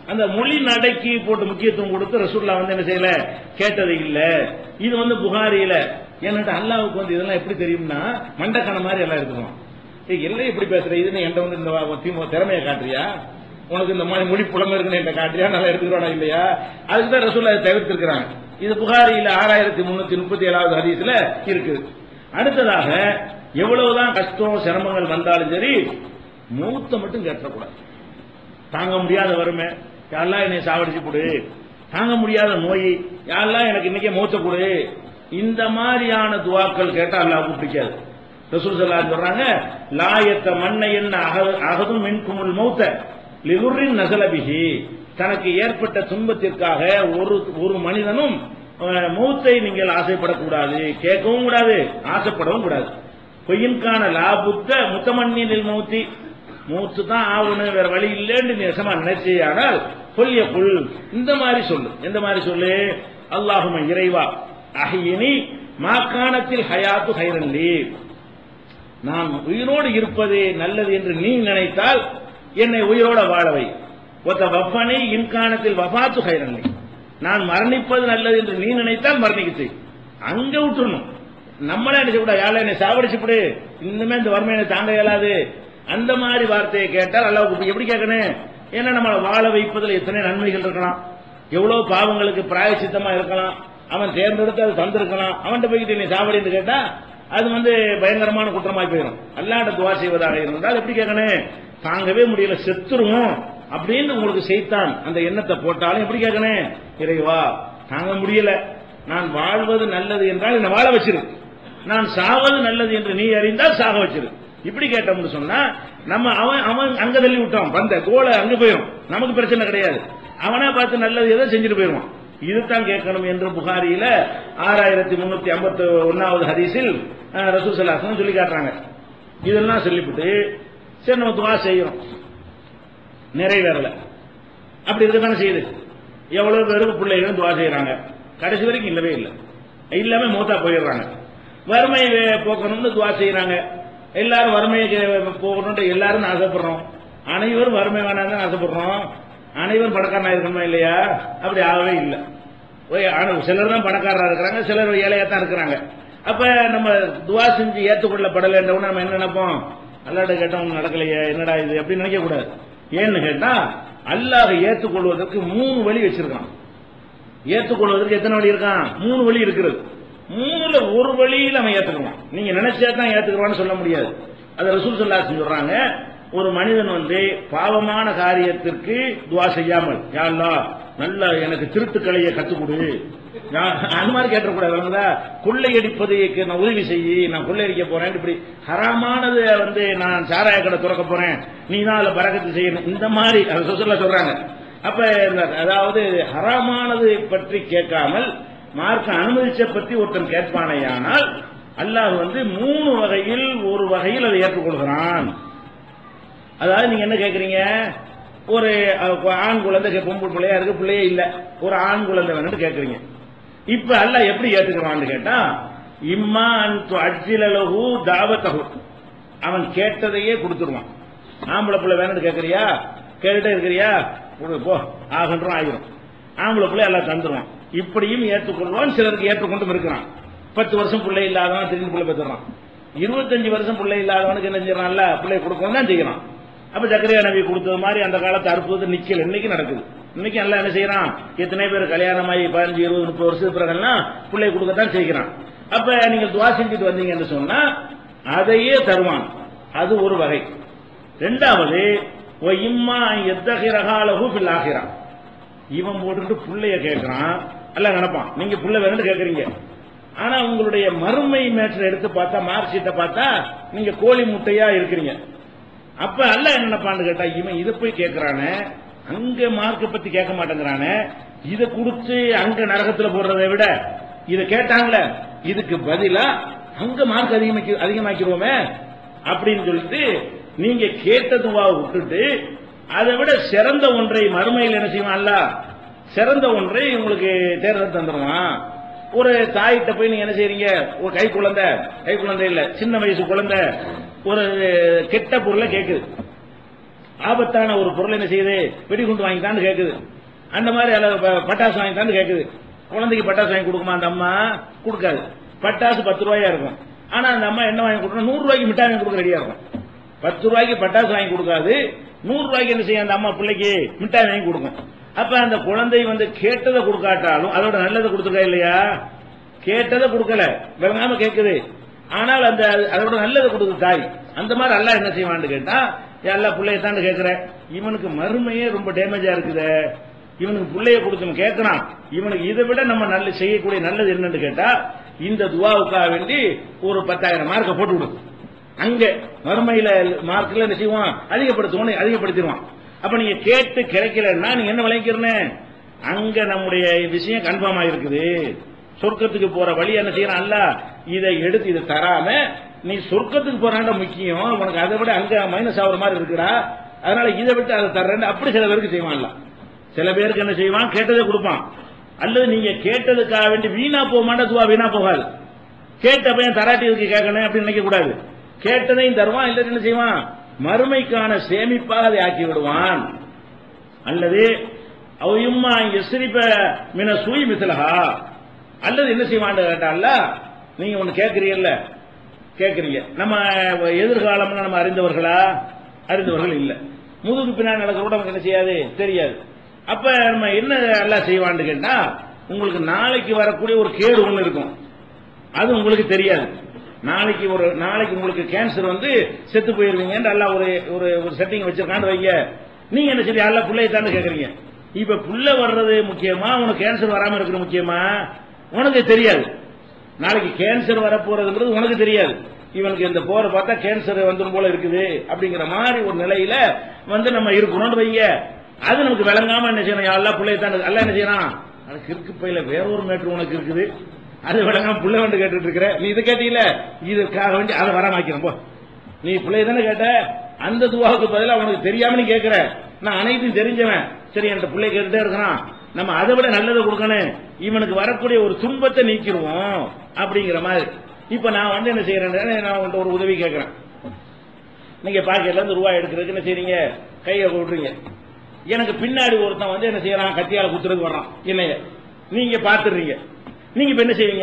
அந்த மொழி நடைக்கு போட்டு முக்கியத்துவம் கொடுத்து ரசூல்லா வந்து என்ன செய்யல கேட்டது இல்ல இது வந்து புகாரியில என்னட்டு அல்லாவுக்கு வந்து இதெல்லாம் எப்படி தெரியும்னா மண்டக்கண மாதிரி எல்லாம் இருக்கணும் ஏய், எல்லாம் எப்படி பேசுற இதுன்னு என்கிட்ட வந்து இந்த வா- திமு திறமையை காட்டுறியா உனக்கு இந்த மாதிரி மொழி புலமை இருக்குன்னு என்கிட்ட காட்டுறியா நல்லா எடுத்துக்கிறோனா இல்லையா அதுக்கு தான் ரசூல்லா இதை தவிர்த்திருக்கிறாங்க இது புகாரியில ஆறாயிரத்தி முன்னூத்தி முப்பத்தி ஏழாவது ஹதீஸ்ல இருக்குது அடுத்ததாக எவ்வளவுதான் கஷ்டம் சிரமங்கள் வந்தாலும் சரி மூத்த மட்டும் கேட்டக்கூடாது தாங்க முடியாத வறுமை யாரெல்லாம் என்னை சாவடிச்சு கொடு தாங்க முடியாத நோய் யாரெல்லாம் எனக்கு இன்னைக்கே மூத்த கொடு இந்த மாதிரியான துவாக்கள் கேட்டா அல்லாவுக்கு பிடிக்காது ரசூல் ஸல்லல்லாஹு சொல்றாங்க லாயத்த மண்ணை என்ன அகதும் மின்குமுல் மௌத்த லிகுரின் நசலபிஹி தனக்கு ஏற்பட்ட துன்பத்திற்காக ஒரு ஒரு மனிதனும் அஹ், மௌத்தை நீங்கள் ஆசைப்படக்கூடாது கேட்கவும் கூடாது ஆசைப்படவும் கூடாது பொய்யின்கான லாபுத்த முத்தமண்ணினில் மௌத்தி மூத்து தான் ஆகணும் வேற வழி இல்லைன்னு நீ நெசமா நினைச்சேயானால் சொல்லிய புல் இந்த மாதிரி சொல்லு எந்த மாதிரி சொல்லு அல்லாஹும இறைவா அஹியினி மாக்காணத்தில் ஹயாத்து ஹைரல்லி நான் உயிரோடு இருப்பதே நல்லது என்று நீ நினைத்தால் என்னை உயிரோட வாழவை ஒத்த வப்பனை இன்காணத்தில் வபாத்து ஹைரல்லி நான் மரணிப்பது நல்லது என்று நீ நினைத்தால் மரணிக்க செய் அங்க விட்டுறணும் நம்மளே என்ன செய்யக்கூடாது யாழ என்னை சாவடிச்சுப்படு இன்னுமே இந்த வறுமை எனக்கு தாங்க இயலாது அந்த மாதிரி வார்த்தையை கேட்டால் அல்லாவுக்கு எப்படி கேட்கணும் ஏன்னா நம்மளை வாழ வைப்பதில் எத்தனை நன்மைகள் இருக்கலாம் எவ்வளவு பாவங்களுக்கு பிராயச்சித்தமா இருக்கலாம் அவன் தேர்ந்தெடுத்து அது தந்திருக்கலாம் அவன்கிட்ட போய்கிட்டு நீ சாவடின்னு கேட்டா அது வந்து பயங்கரமான குற்றமாய் போயிடும் அல்லாண்ட துவா செய்வதாக இருந்தால் எப்படி கேட்கணும் தாங்கவே முடியல செத்துருவோம் அப்படின்னு உங்களுக்கு செய்தான் அந்த எண்ணத்தை போட்டாலும் எப்படி கேட்கணும் இறைவா தாங்க முடியல நான் வாழ்வது நல்லது என்றால் என்னை வாழ வச்சிரு நான் சாவது நல்லது என்று நீ அறிந்தால் சாக வச்சிரு இப்படி கேட்டோம்னு சொன்னா நம்ம அவன் அவன் அங்க தள்ளி விட்டான் பந்த கோலை அங்க போயிடும் நமக்கு பிரச்சனை கிடையாது அவனா பார்த்து நல்லது ஏதோ செஞ்சுட்டு போயிடுவான் இதுதான் கேட்கணும் என்று புகாரியில ஆறாயிரத்தி முன்னூத்தி ஐம்பத்தி ஒன்னாவது ஹதீஸில் அஹ், ரசூல் சல்லாசன் சொல்லி காட்டுறாங்க இதெல்லாம் சொல்லிவிட்டு சரி நம்ம துவா செய்யறோம் நிறைவேறல அப்படி இருக்கத்தானே செய்யுது எவ்வளவு பேருக்கு பிள்ளைகளும் துவா செய்யறாங்க கடைசி வரைக்கும் இல்லவே இல்லை இல்லாம மூத்தா போயிடுறாங்க வறுமை போக்கணும்னு துவா செய்யறாங்க எல்லாரும் வறுமையை போகணும்னு எல்லாரும் ஆசைப்படுறோம் அனைவரும் வறுமை வேணாம்னு ஆசைப்படுறோம் அனைவரும் பணக்காரனா இருக்கணுமா இல்லையா அப்படி ஆகவே இல்லை ஒரே- ஆனா சிலர் தான் பணக்காரரா இருக்கிறாங்க சிலர் ஏழையா தான் இருக்கிறாங்க அப்ப நம்ம துவா செஞ்சு ஏற்றுக்கொள்ளப்படலைன்ற உடனே நம்ம என்ன நினைப்போம் அல்லாட்ட கேட்டவங்க நடக்கலையே என்னடா இது அப்படின்னு நினைக்க கூடாது ஏன்னு கேட்டா அல்லாஹ் ஏற்றுக்கொள்வதற்கு மூணு வழி வச்சிருக்கான் ஏற்றுக்கொள்வதற்கு எத்தனை வழி இருக்கான் மூணு வழி இருக்கிறது மூணுல ஒரு வழியில அவன் ஏத்துக்குவான் நீங்க நினைச்சா தான் ஏத்துக்குவான்னு சொல்ல முடியாது அது ரசூல் சொல்லா சொல்றாங்க ஒரு மனிதன் வந்து பாவமான காரியத்திற்கு துவா செய்யாமல் யா அல்லாஹ் நல்ல எனக்கு திருத்துக்களையை கத்துக் கொடு நான் அந்த மாதிரி கேட்டக்கூடாது கொள்ளையடிப்பதைக்கு நான் உதவி செய்யி நான் கொள்ளையடிக்க போறேன் இப்படி ஹராமானது வந்து நான் சாராய கடை திறக்க போறேன் நீ தான் அதுல பறக்கத்து செய்யணும் இந்த மாதிரி அது சொசல்ல சொல்றாங்க அப்ப இந்த அதாவது ஹராமானது பற்றி கேட்காமல் மார்க்க அனுமதிச்ச பத்தி ஒருத்தன் கேட்பானேயானால் அல்லாஹ் வந்து மூணு வகையில் ஒரு வகையில் அதை ஏற்றுக்கொள்கிறான் அதாவது நீங்க என்ன கேக்குறீங்க ஒரு அஹ், ஆண் குழந்தை கே- பொம்பளை பிள்ளையா இருக்கு பிள்ளையே இல்ல ஒரு ஆண் குழந்தை வேணும்னு கேக்குறீங்க இப்ப அல்லாஹ் எப்படி ஏத்துக்கிறான்னு கேட்டா இம்மா அன்து அஜிலலகு தாவத்தகு அவன் கேட்டதையே கொடுத்துருவான் ஆம்பளை பிள்ளை வேணும்னு கேக்குறியா கேட்டுட்டே இருக்கிறியா கொடு, போ ஆகன்றும் ஆகிரும் ஆம்பளை பிள்ளை எல்லாம் தந்துருவான் இப்படியும் ஏற்றுக்கொள்வான் சிலருக்கு ஏற்றுக்கொண்டும் இருக்கிறான் பத்து வருஷம் பிள்ளை இல்லாதவன் திடீர்னு பிள்ளை பெற்றுறான் இருபத்தஞ்சு வருஷம் பிள்ளை இல்லாதவனுக்கு என்ன செய்யறான்ல பிள்ளை கொடுக்கணும் தான் செய்யறான் அப்ப ஜக்கரியா நபி கொடுத்தது மாதிரி அந்த காலத்து அற்புதம் நிக்கல இன்னைக்கு நடக்குது இன்னைக்கு எல்லாம் என்ன செய்யறான் எத்தனை பேர் கல்யாணமாகி பதினஞ்சு இருபது முப்பது வருஷத்துக்கு பிறகுலாம் பிள்ளை கொடுக்கத்தான் செய்கிறான் அப்ப நீங்க துவா செஞ்சுட்டு வந்தீங்கன்னு சொன்னா அதையே தருவான் அது ஒரு வகை ரெண்டாவது "வ இம்மா எத்தகிரகாலகு பில்லாகிறான் இவன் போட்டுக்கிட்டு புள்ளைய கேட்கறான் எல்லாம் நினைப்பான் நீங்க புள்ள வேணும்னு கேக்குறீங்க ஆனா உங்களுடைய மறுமை மேட்டரை எடுத்து பார்த்தா மார்க் ஷீட்டை பார்த்தா நீங்க கோழி முட்டையா இருக்கிறீங்க அப்ப அல்ல என்ன நினைப்பான்னு கேட்டா இவன் இதை போய் கேட்கறானே அங்க மார்க்க பத்தி கேட்க மாட்டேங்கிறானே இதை கொடுத்து அங்க நரகத்துல போடுறதை விட இதை கேட்டாங்களே இதுக்கு பதிலா அங்க மார்க் அதிகமாக்கி அதிகமாக்கிடுவோமே அப்படின்னு சொல்லிட்டு நீங்க கேட்டதுவா விட்டுட்டு அதை விட சிறந்த ஒன்றை மறுமையில் என்ன செய்வான்ல சிறந்த ஒன்றை உங்களுக்கு தேர்தல் தந்துடுவான் ஒரு தாயிட்ட போய் நீங்க என்ன செய்றீங்க ஒரு கை குழந்தை கை குழந்தை இல்ல சின்ன வயசு குழந்தை ஒரு கெட்ட பொருளை கேக்குது ஆபத்தான ஒரு பொருள் என்ன செய்யுது வெடிகுண்டு வாங்கிட்டான்னு கேக்குது அந்த மாதிரி அல்ல ப- பட்டாசு வாங்கிட்டான்னு கேக்குது குழந்தைக்கு பட்டாசு வாங்கி கொடுக்குமா அந்த அம்மா கொடுக்காது பட்டாசு பத்து ரூபாயா இருக்கும் ஆனா அந்த அம்மா என்ன வாங்கி கொடுக்கணும் நூறு ரூபாய்க்கு மிட்டாய் வாங்கி கொடுக்க ரெடியா இருக்கும் பத்து ரூபாய்க்கு பட்டாசு வாங்கி கொடுக்காது நூறு ரூபாய்க்கு என்ன செய்யும் அந்த அம்மா பிள்ளைக்கு மிட்டாய் வாங்கி கொடுக்கும் அப்ப அந்த குழந்தை வந்து கேட்டதை கொடுக்காட்டாலும் அதோட நல்லதை கொடுத்துருக்கா இல்லையா கேட்டதை கொடுக்கல விளங்காம கேட்குது ஆனால் அந்த அதோட நல்லதை கொடுக்குது தாய் அந்த மாதிரி அல்லாஹ் என்ன செய்வான்னு கேட்டா எல்லா பிள்ளையத்தான்னு கேட்கிற இவனுக்கு மறுமையே ரொம்ப டேமேஜா இருக்குதே இவனுக்கு பிள்ளைய கொடுத்து கேட்கறான் இவனுக்கு இதை விட நம்ம நல்ல செய்யக்கூடிய நல்லது என்னன்னு கேட்டா இந்த துவாவுக்காக வேண்டி ஒரு பத்தாயிரம் மார்க்கை போட்டு விடு அங்க மறுமையில மார்க்ல என்ன செய்வான் அதிகப்படுத்துவோம் அதிகப்படுத்திடுவான் அப்ப நீங்க கேட்டு கிடைக்கலன்னா நீங்க என்ன விளைக்கிறனே அங்க நம்முடைய விஷயம் கன்ஃபார்ம் ஆயிருக்குது சொர்க்கத்துக்கு போற வழி என்ன செய்யறான் அல்ல இதை எடுத்து இதை தராம நீ சொர்க்கத்துக்கு போறாண்ட முக்கியம் உனக்கு அதை விட அங்க மைனஸ் ஆகுற மாதிரி இருக்குடா அதனால இதை விட்டு அதை தர்றேன்னு அப்படி சில பேருக்கு செய்வான்ல சில பேருக்கு என்ன செய்வான் கேட்டதை கொடுப்பான் அல்லது நீங்க கேட்டதுக்காக வேண்டி வீணா போக மாட்டா வீணா போகாது கேட்ட பையன் தராட்டி இதுக்கு கேட்கணும் அப்படின்னு நினைக்க கூடாது கேட்டதையும் தருவான் இல்ல என்ன செய்வான் மறுமைக்கான சேமிப்பாக அதை ஆக்கி விடுவான் அல்லது அவையும்மா எஸ்ரிப்ப மின சூய் மிசலஹா அல்லது என்ன செய்வான்னு கேட்டால நீங்க ஒண்ணு கேட்கறீங்கல்ல கேட்கறீங்க நம்ம எதிர்காலம்னு நம்ம அறிந்தவர்களா அறிந்தவர்கள் இல்ல முதுகு பின்னாடி நடக்கிற கூட நமக்கு என்ன செய்யாது தெரியாது அப்ப நம்ம என்ன எல்லாம் செய்வான்னு கேட்டா உங்களுக்கு நாளைக்கு வரக்கூடிய ஒரு கேடு ஒண்ணு இருக்கும் அது உங்களுக்கு தெரியாது நாளைக்கு ஒரு நாளைக்கு உங்களுக்கு கேன்சர் வந்து செத்து போயிருவீங்கன்னு எல்லாம் ஒரு ஒரு ஒரு செட்டிங் வச்சிருக்கான்னு வைங்க நீங்க என்ன சரி எல்லாம் பிள்ளைய தானே கேக்குறீங்க இப்ப புள்ள வர்றது முக்கியமா உனக்கு கேன்சர் வராம இருக்கிறது முக்கியமா உனக்கு தெரியாது நாளைக்கு கேன்சர் வரப்போறதுங்கிறது உனக்கு தெரியாது இவனுக்கு இந்த போற பார்த்தா கேன்சர் வந்துடும் போல இருக்குது அப்படிங்கிற மாதிரி ஒரு நிலையில வந்து நம்ம இருக்கிறோம்னு வைங்க அது நமக்கு விளங்காம என்ன செய்யணும் எல்லா பிள்ளைய தான் எல்லாம் என்ன செய்யணும் அதுக்கு இருக்கு பையில வேற ஒரு மேட்ரு உனக்கு இருக்குது அது விளங்காம புள்ள வந்து கேட்டுட்டு இருக்கிற நீ இது கேட்டீல இதுக்காக வேண்டி அதை வராமாக்கிறோம் போ நீ பிள்ளைய தானே கேட்ட அந்த துவாவுக்கு பதிலா உனக்கு தெரியாம நீ கேட்கிற நான் அனைத்தையும் தெரிஞ்சவன் சரி என் பிள்ளை கேட்டுட்டே இருக்கிறான் நம்ம அதை விட நல்லதை கொடுக்கணும் இவனுக்கு வரக்கூடிய ஒரு துன்பத்தை நீக்கிடுவோம் அப்படிங்கிற மாதிரி இப்ப நான் வந்து என்ன செய்யறேன் நான் உங்கள்ட்ட ஒரு உதவி கேட்கிறேன் நீங்க பாக்கெட்ல இருந்து ரூபாய் எடுக்கிறதுக்கு என்ன செய்றீங்க கையை விடுறீங்க எனக்கு பின்னாடி ஒருத்தன் வந்து என்ன செய்யறான் கத்தியால குத்துறது வர்றான் இல்லைங்க நீங்க பாத்துறீங்க நீங்க இப்ப என்ன செய்வீங்க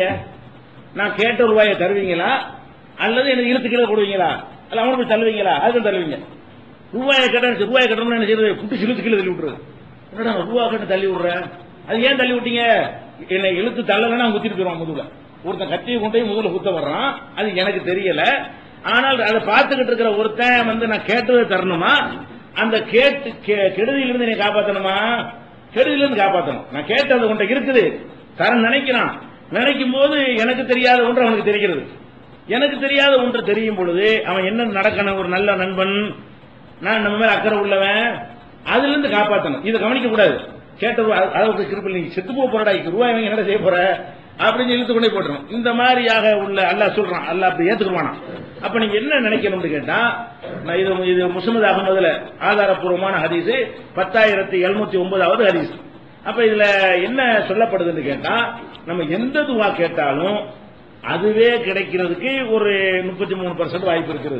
நான் கேட்ட ரூபாயை தருவீங்களா அல்லது எனக்கு இழுத்து கீழே போடுவீங்களா அல்ல அவனை போய் தள்ளுவீங்களா அதுக்கும் தள்ளுவீங்க ரூபாயை கட்ட ரூபாயை கட்டணும்னு என்ன செய்யறது புட்டு இழுத்து கீழே தள்ளி விட்டுறது என்னடா ரூபா கட்ட தள்ளி விடுறேன் அது ஏன் தள்ளி விட்டீங்க என்னை இழுத்து தள்ளலன்னா குத்திட்டு போயிருவான் முதுகுல ஒருத்தன் கத்தியை கொண்டு போய் முதுகுல குத்த வர்றான் அது எனக்கு தெரியல ஆனால் அதை பார்த்துக்கிட்டு இருக்கிற ஒருத்தன் வந்து நான் கேட்டதை தரணுமா அந்த கேட்டு கெ- கெடுதியிலிருந்து என்னை காப்பாத்தணுமா கெடுதியிலிருந்து காப்பாத்தணும் நான் கேட்டது உன்ட்ட இருக்குது தர நினைக்கிறான் நினைக்கும் போது எனக்கு தெரியாத ஒன்று அவனுக்கு தெரிகிறது எனக்கு தெரியாத ஒன்று தெரியும் பொழுது அவன் என்ன நடக்கணும் ஒரு நல்ல நண்பன் நான் நம்ம மேல அக்கறை உள்ளவன் அதுல இருந்து காப்பாத்தணும் இதை கவனிக்க கூடாது கேட்ட ரூபா- அளவுக்கு கிருப்பல் நீங்க செத்து போக போறடா இங்க ரூபாய் வாங்கி என்ன செய்ய போற அப்படின்னு இழுத்து கொண்டே போட்டுரும் இந்த மாதிரியாக உள்ள அல்லாஹ் சொல்றான் அல்லாஹ் அப்படி ஏத்துக்குவானா அப்ப நீங்க என்ன நினைக்கணும்னு கேட்டா நான் இது இது முஸ்னத் அகமதுல ஆதாரப்பூர்வமான ஹதீஸ் பத்தாயிரத்தி எழுநூத்தி ஒன்பதாவது ஹதீஸ் அப்ப இதுல என்ன சொல்லப்படுதுன்னு கேட்டா நம்ம எந்த துவா கேட்டாலும் அதுவே கிடைக்கிறதுக்கு ஒரு முப்பத்தி மூணு பர்சன்ட் வாய்ப்பு இருக்கிறது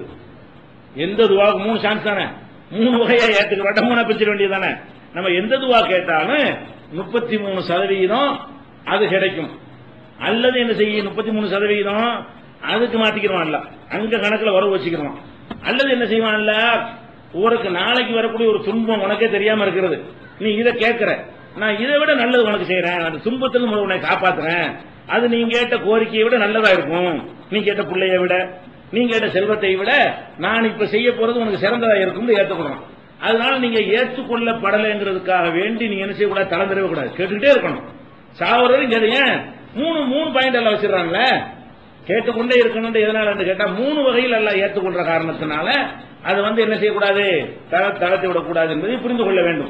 எந்த துவாவுக்கு மூணு சான்ஸ் தானே மூணு வகையா ஏத்துக்கிறோம் மூணா பிரிச்சிட வேண்டியது தானே நம்ம எந்த துவா கேட்டாலும் முப்பத்தி மூணு சதவீதம் அது கிடைக்கும் அல்லது என்ன செய்யும் முப்பத்தி மூணு சதவீதம் அதுக்கு மாத்திக்கிறோம்ல அங்க கணக்குல வரவு வச்சுக்கிறோம் அல்லது என்ன செய்வான்ல உனக்கு நாளைக்கு வரக்கூடிய ஒரு துன்பம் உனக்கே தெரியாம இருக்கிறது நீ இதை கேட்கிற நான் இதை விட நல்லது உனக்கு செய்யறேன் அந்த துன்பத்திலிருந்து உன்னை காப்பாத்துறேன் அது நீ கேட்ட கோரிக்கையை விட நல்லதா இருக்கும் நீ கேட்ட பிள்ளைய விட நீ கேட்ட செல்வத்தை விட நான் இப்ப செய்ய போறது உனக்கு சிறந்ததா இருக்கும்னு ஏத்துக்கணும் அதனால நீங்க ஏற்றுக்கொள்ளப்படலைங்கிறதுக்காக வேண்டி நீங்க என்ன செய்யக்கூடாது தலைந்திரவே கூடாது கேட்டுக்கிட்டே இருக்கணும் சாவரம் கேட்டீங்க மூணு மூணு பாயிண்ட் எல்லாம் வச்சிடறாங்களே கேட்டுக்கொண்டே இருக்கணும் எதனால கேட்டா மூணு வகையில் எல்லாம் ஏற்றுக்கொள்ற காரணத்தினால அது வந்து என்ன செய்யக்கூடாது தள தளர்த்தி விடக்கூடாது என்பதை புரிந்து கொள்ள வேண்டும்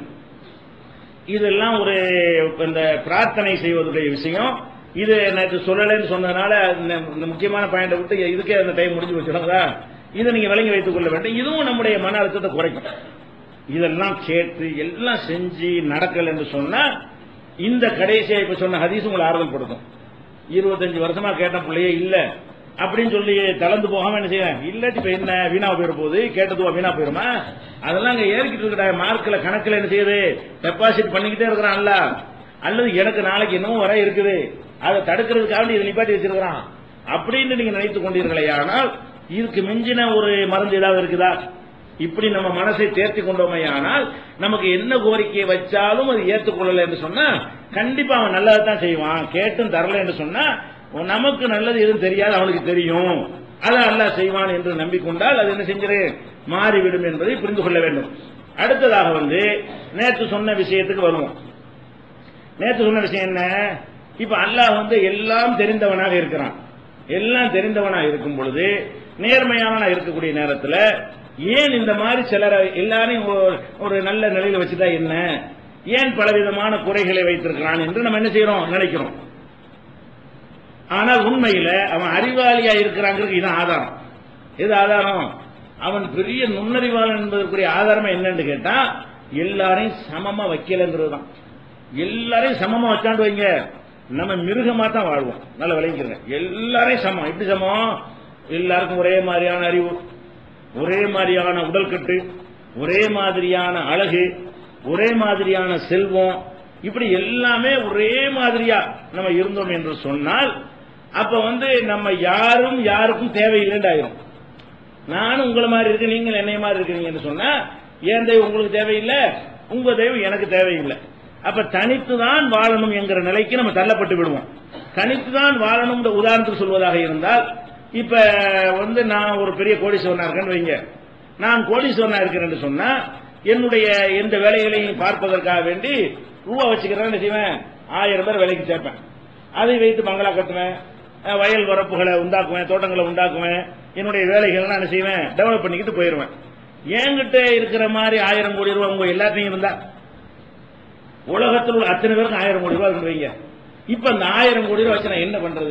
இதெல்லாம் ஒரு இந்த பிரார்த்தனை செய்வதுடைய விஷயம் இது நேற்று சொல்லலைன்னு சொன்னதுனால இந்த இந்த முக்கியமான பாயிண்டை விட்டு இதுக்கே அந்த டைம் முடிஞ்சு வச்சுடுறதா இதை நீங்க விளங்கி வைத்துக் கொள்ள வேண்டும் இதுவும் நம்முடைய மன அழுத்தத்தை குறைக்கும் இதெல்லாம் கேட்டு எல்லாம் செஞ்சு நடக்கல என்று சொன்னா இந்த கடைசியா இப்ப சொன்ன ஹதீஸ் உங்களை ஆறுதல் படுத்தும் இருபத்தஞ்சு வருஷமா கேட்ட பிள்ளையே இல்ல அப்படின்னு சொல்லி கலந்து போகாம என்ன செய்ய இல்லாட்டி இப்ப என்ன வீணா போயிட போகுது கேட்டதுவா வீணா போயிருமா அதெல்லாம் அங்க ஏறிக்கிட்டு இருக்கிற மார்க்ல கணக்குல என்ன செய்யுது டெபாசிட் பண்ணிக்கிட்டே இருக்கிறான்ல அல்லது எனக்கு நாளைக்கு இன்னமும் வர இருக்குது அதை தடுக்கிறதுக்காக இதை நிப்பாட்டி வச்சிருக்கிறான் அப்படின்னு நீங்க நினைத்துக் கொண்டீர்களே ஆனால் இதுக்கு மிஞ்சின ஒரு மருந்து ஏதாவது இருக்குதா இப்படி நம்ம மனசை தேர்த்தி கொண்டோமே ஆனால் நமக்கு என்ன கோரிக்கையை வச்சாலும் அது ஏற்றுக்கொள்ளல என்று சொன்னா கண்டிப்பா அவன் நல்லதான் செய்வான் கேட்டும் தரல என்று சொன்னா நமக்கு நல்லது எதுவும் தெரியாது அவனுக்கு தெரியும் அதை அல்லாஹ் செய்வான் என்று நம்பிக்கொண்டால் அது என்ன செஞ்சிரு மாறிவிடும் என்பதை புரிந்து கொள்ள வேண்டும் அடுத்ததாக வந்து நேற்று சொன்ன விஷயத்துக்கு வருவோம் நேற்று சொன்ன விஷயம் என்ன இப்ப அல்லாஹ் வந்து எல்லாம் தெரிந்தவனாக இருக்கிறான் எல்லாம் தெரிந்தவனாக இருக்கும் பொழுது நேர்மையானவனா இருக்கக்கூடிய நேரத்தில் ஏன் இந்த மாதிரி சிலரை எல்லாரையும் ஒரு- ஒரு நல்ல நிலையில வச்சுட்டா என்ன ஏன் பலவிதமான குறைகளை வைத்திருக்கிறான் என்று நம்ம என்ன செய்யறோம் நினைக்கிறோம் ஆனால் உண்மையில அவன் அறிவாளியா இருக்கிறாங்கிறது இது ஆதாரம் எது ஆதாரம் அவன் பெரிய நுண்ணறிவாளன் என்பதற்குரிய ஆதாரமா என்னன்னு கேட்டா எல்லாரையும் சமமா வைக்கலங்கிறது தான் எல்லாரையும் சமமா வச்சாண்டு வைங்க நம்ம மிருகமா தான் வாழ்வோம் நல்ல விளைஞ்சிருங்க எல்லாரையும் சமம் எப்படி சமம் எல்லாருக்கும் ஒரே மாதிரியான அறிவு ஒரே மாதிரியான உடல்கட்டு ஒரே மாதிரியான அழகு ஒரே மாதிரியான செல்வம் இப்படி எல்லாமே ஒரே மாதிரியா நம்ம இருந்தோம் என்று சொன்னால் அப்ப வந்து நம்ம யாரும் யாருக்கும் தேவையில்லைன்னு ஆயிரும் நானும் உங்களை மாதிரி இருக்கு நீங்கள் என்னைய மாதிரி இருக்கிறீங்கன்னு சொன்னா என் தெய்வம் உங்களுக்கு தேவையில்லை உங்க தெய்வம் எனக்கு தேவையில்லை அப்ப தனித்து தான் வாழணும் என்கிற நிலைக்கு நம்ம தள்ளப்பட்டு விடுவோம் தனித்து தான் வாழணும் உதாரணத்துக்கு சொல்வதாக இருந்தால் இப்ப வந்து நான் ஒரு பெரிய கோடீஸ்வரனா இருக்கேன்னு வைங்க நான் கோடீஸ்வரனா இருக்கிறேன்னு சொன்னா என்னுடைய எந்த வேலைகளையும் பார்ப்பதற்காக வேண்டி ரூபா வச்சுக்கிறேன்னு செய்வேன் ஆயிரம் பேர் வேலைக்கு சேர்ப்பேன் அதை வைத்து பங்களா கட்டுவேன் அஹ் வயல் வரப்புகளை உண்டாக்குவேன் தோட்டங்களை உண்டாக்குவேன் என்னுடைய வேலைகள்லாம் என்ன செய்வேன் டெவலப் பண்ணிக்கிட்டு போயிருவேன் என்கிட்ட இருக்கிற மாதிரி ஆயிரம் கோடி ரூபாய் உங்க எல்லாத்தையும் இருந்தா உலகத்தில் உள்ள அத்தனை பேருக்கு ஆயிரம் கோடி ரூபாய் இருக்கு வைங்க இப்ப அந்த ஆயிரம் கோடி ரூபாய் வச்சு நான் என்ன பண்றது